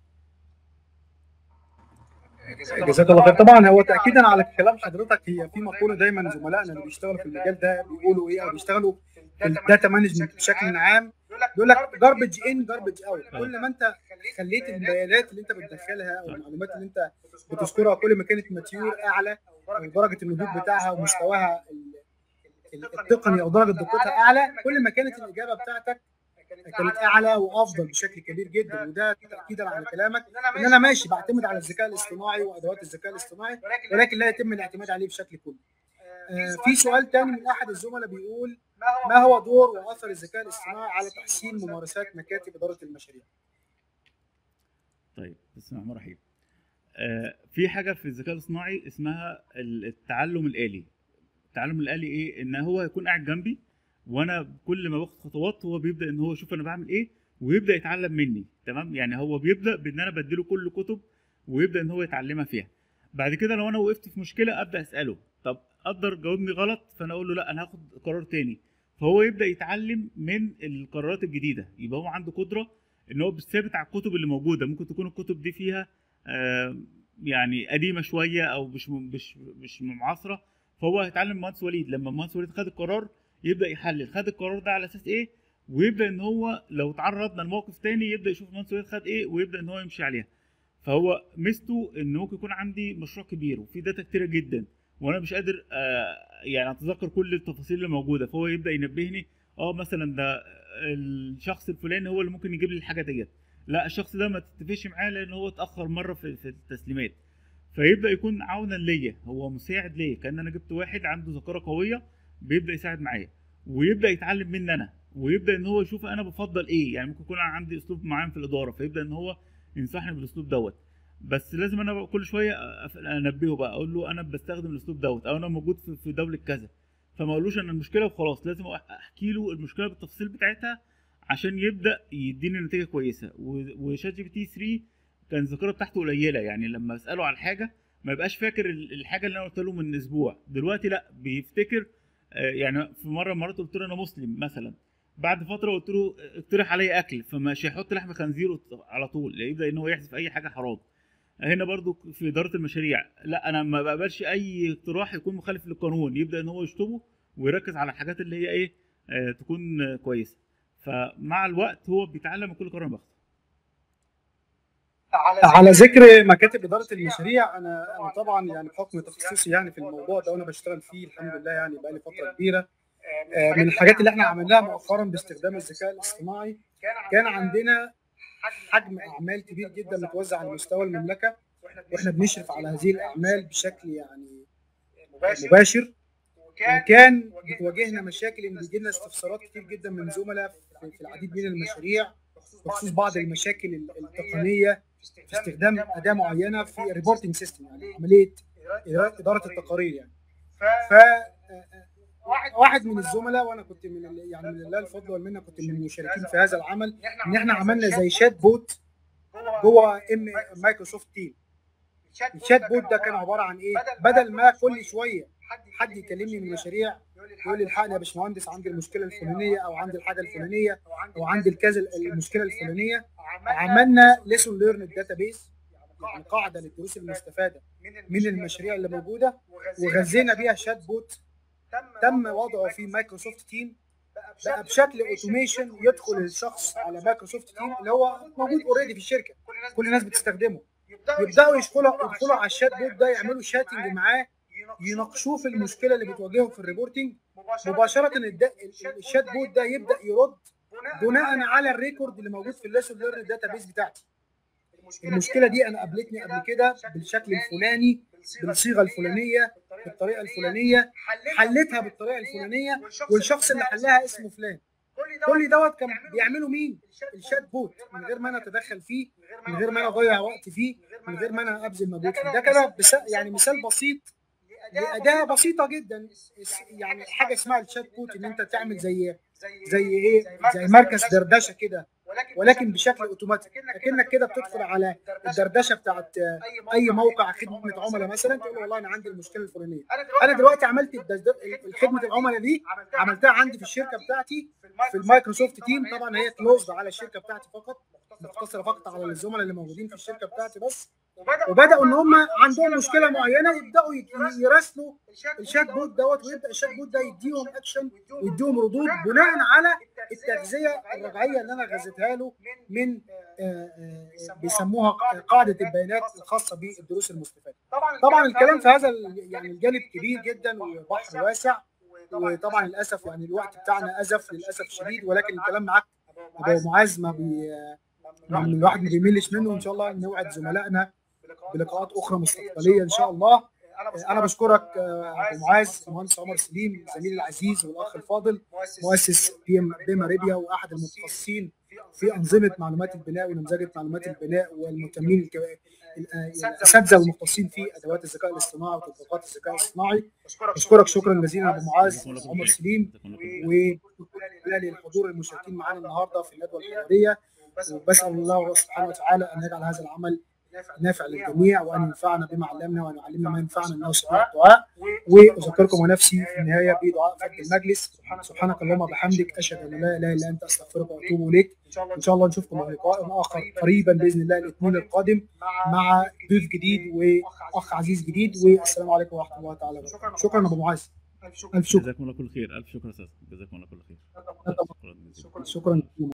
جزاك الله خير طبعا هو تاكيدا على كلام حضرتك هي في مقوله دايما زملائنا اللي بيشتغلوا في المجال ده بيقولوا ايه او بيشتغلوا في الداتا مانجمنت بشكل عام بيقول لك جاربج ان جاربج اوت كل ما انت خليت البيانات اللي انت بتدخلها او المعلومات اللي انت بتذكرها كل ما كانت ماتيور اعلى او درجه النضوج بتاعها ومستواها ال- ال- التقني او درجه دقتها اعلى كل ما كانت الاجابه بتاعتك كانت اعلى وافضل بشكل كبير جدا وده تاكيدا على كلامك ان انا ماشي بعتمد على الذكاء الاصطناعي وادوات الذكاء الاصطناعي ولكن لا يتم الاعتماد عليه بشكل كلي. آه، في سؤال تاني من احد الزملاء بيقول ما هو دور واثر الذكاء الاصطناعي على تحسين ممارسات مكاتب اداره المشاريع؟ طيب بسم الله الرحمن الرحيم آه في حاجه في الذكاء الاصطناعي اسمها ال- التعلم الالي التعلم الالي ايه ان هو يكون قاعد جنبي وانا كل ما باخد خطوات هو بيبدا ان هو يشوف انا بعمل ايه ويبدا يتعلم مني تمام يعني هو بيبدا بان انا بديله كل كتب ويبدا ان هو يتعلمها فيها بعد كده لو انا وقفت في مشكله ابدا اساله طب قدر جاوبني غلط فانا اقول له لا انا هاخد قرار تاني فهو يبدا يتعلم من القرارات الجديده يبقى هو عنده قدره ان هو ثابت على الكتب اللي موجوده ممكن تكون الكتب دي فيها آه، يعني قديمه شويه او مش مش مش معاصره فهو هيتعلم مهندس وليد لما مهندس وليد خد القرار يبدا يحلل خد القرار ده على اساس ايه ويبدا ان هو لو تعرضنا لموقف تاني يبدا يشوف مهندس وليد خد ايه ويبدا ان هو يمشي عليها فهو ميزته ان ممكن يكون عندي مشروع كبير وفي داتا كتيره جدا وانا مش قادر آه يعني اتذكر كل التفاصيل اللي موجوده فهو يبدا ينبهني اه مثلا ده الشخص الفلاني هو اللي ممكن يجيب لي الحاجه ديت لا الشخص ده ما تتفقش معاه لان هو اتاخر مره في, في التسليمات فيبدا يكون عونا ليا هو مساعد ليا كان انا جبت واحد عنده ذاكره قويه بيبدا يساعد معايا ويبدا يتعلم مني انا ويبدا ان هو يشوف انا بفضل ايه يعني ممكن يكون انا عندي اسلوب معين في الاداره فيبدا ان هو ينصحني بالاسلوب دوت بس لازم انا بقى كل شويه أف- انبهه بقى اقول له انا بستخدم الاسلوب دوت او انا موجود في- في دوله كذا فما اقولوش ان المشكله وخلاص لازم أح- احكي له المشكله بالتفاصيل بتاعتها عشان يبدا يديني نتيجه كويسه و- وشات جي بي تي 3 كان الذاكره بتاعته قليله يعني لما اساله على حاجه ما يبقاش فاكر ال- الحاجه اللي انا قلت له من اسبوع دلوقتي لا بيفتكر آه، يعني في مره من المرات قلت له انا مسلم مثلا بعد فتره قلت له اقترح عليا اكل فمش هيحط لحم خنزير على طول يبدا ان هو يحذف اي حاجه حرام هنا برضو في اداره المشاريع لا انا ما بقبلش اي اقتراح يكون مخالف للقانون يبدا ان هو يشطبه ويركز على الحاجات اللي هي ايه آه تكون آه، كويسه فمع الوقت هو بيتعلم من كل قرار باخده على ذكر مكاتب اداره المشاريع انا انا طبعا يعني بحكم تخصصي يعني في الموضوع ده وانا بشتغل فيه الحمد لله يعني بقالي فتره كبيره آه، من الحاجات اللي احنا عملناها مؤخرا باستخدام الذكاء الاصطناعي كان عندنا حجم اعمال كبير جدا متوزع على مستوى المملكه واحنا بنشرف على هذه الاعمال بشكل يعني مباشر وكان بتواجهنا مشاكل ان بيجي لنا استفسارات كتير جدا من زملاء في في العديد من المشاريع بخصوص بعض المشاكل التقنيه في استخدام اداه معينه في الريبورتنج سيستم يعني عمليه إدارة- اداره التقارير يعني ف واحد من الزملاء وانا كنت من ال- يعني من الله الفضل والمنه كنت من المشاركين في هذا العمل ان احنا عملنا زي شات بوت جوه ام مايكروسوفت تيم الشات بوت ده كان عباره عن ايه بدل ما كل شويه حد يكلمني من المشاريع يقول لي الحقني يا باشمهندس عندي المشكله الفلانيه او عندي الحاجه الفلانيه او عندي الكذا المشكله الفلانيه عملنا ليسون ليرن داتابيس يعني قاعده للدروس المستفاده من المشاريع اللي موجوده وغذينا بيها شات بوت تم وضعه في مايكروسوفت تيم بقى بشكل اوتوميشن يدخل الشخص على مايكروسوفت تيم اللي هو موجود اوريدي في الشركه كل الناس بتستخدمه يبداوا يدخلوا يدخلوا على الشات بوت ده يعملوا شاتنج معاه يناقشوه في المشكله اللي بتواجههم في الريبورتنج مباشره الد- الشات بوت ده يبدا يرد بناء على الريكورد اللي موجود في الليسون ليرن داتا بيس بتاعتي المشكله دي انا قابلتني قبل كده بالشكل الفلاني بالصيغه الفلانيه بالطريقه الفلانيه حلتها بالطريقه الفلانيه والشخص اللي حلها اسمه فلان كل دوت كان بيعمله مين الشات بوت من غير ما انا اتدخل فيه من غير ما انا اضيع وقت فيه من غير ما انا ابذل مجهود فيه ده كده بس يعني مثال بسيط لاداه بسيطه جدا يعني حاجه اسمها الشات بوت ان انت تعمل زي زي ايه زي مركز دردشه كده ولكن بشكل اوتوماتيك اكنك كده بتدخل على الدردشه بتاعت اي موقع خدمه عملاء مثلا تقول له والله انا عندي المشكله الفلانيه انا دلوقتي عملت الدزد- خدمه العملاء دي عملتها عندي في الشركه بتاعتي في المايكروسوفت تيم طبعا هي كلوزد على الشركه بتاعتي فقط مقتصره فقط على الزملاء اللي موجودين في الشركه بتاعتي بس وبداوا ان هم عندهم مشكله معينه يبداوا يت- يراسلوا الشات بوت دوت ويبدا الشات بوت ده يديهم اكشن ويديهم ردود بناء على التغذيه الرجعيه اللي انا غذيتها له من آه، آه، بيسموها قاعده البيانات الخاصه بالدروس المستفاده. طبعا الكلام في هذا ال- يعني الجانب كبير جدا وبحر واسع وطبعا للاسف يعني الوقت بتاعنا ازف للاسف الشديد ولكن الكلام معاك ابو معاذ ما بي ما من الواحد ما بيملش منه وان شاء الله نوعد زملائنا بلقاءات اخرى مستقبليه ان شاء الله انا بشكرك آه، ابو معاذ المهندس عمر سليم زميلي العزيز والاخ الفاضل مؤسس بيم بيم اريبيا واحد المتخصصين في انظمه معلومات البناء ونمذجه معلومات البناء والمهتمين الك- ال- الاساتذه والمختصين في ادوات الذكاء الاصطناعي وتطبيقات الذكاء الاصطناعي بشكرك شكرا جزيلا ابو معاذ عمر سليم وشكرا للحضور المشاركين معنا النهارده في الندوه الحواريه وبسال الله سبحانه وتعالى ان يجعل هذا العمل نافع للجميع وان ينفعنا بما علمنا وان يعلمنا ما ينفعنا انه سميع الدعاء واذكركم ونفسي في النهايه بدعاء فك المجلس سبحانك اللهم وبحمدك اشهد ان لا اله الا انت استغفرك واتوب اليك ان شاء الله نشوفكم في لقاء اخر قريبا باذن الله الاثنين القادم مع ضيف جديد واخ عزيز جديد والسلام عليكم ورحمه الله تعالى وبركاته شكرا ابو معاذ الف شكر جزاكم الله كل خير الف شكر يا استاذ جزاكم الله كل خير شكرا جزيلا شكرا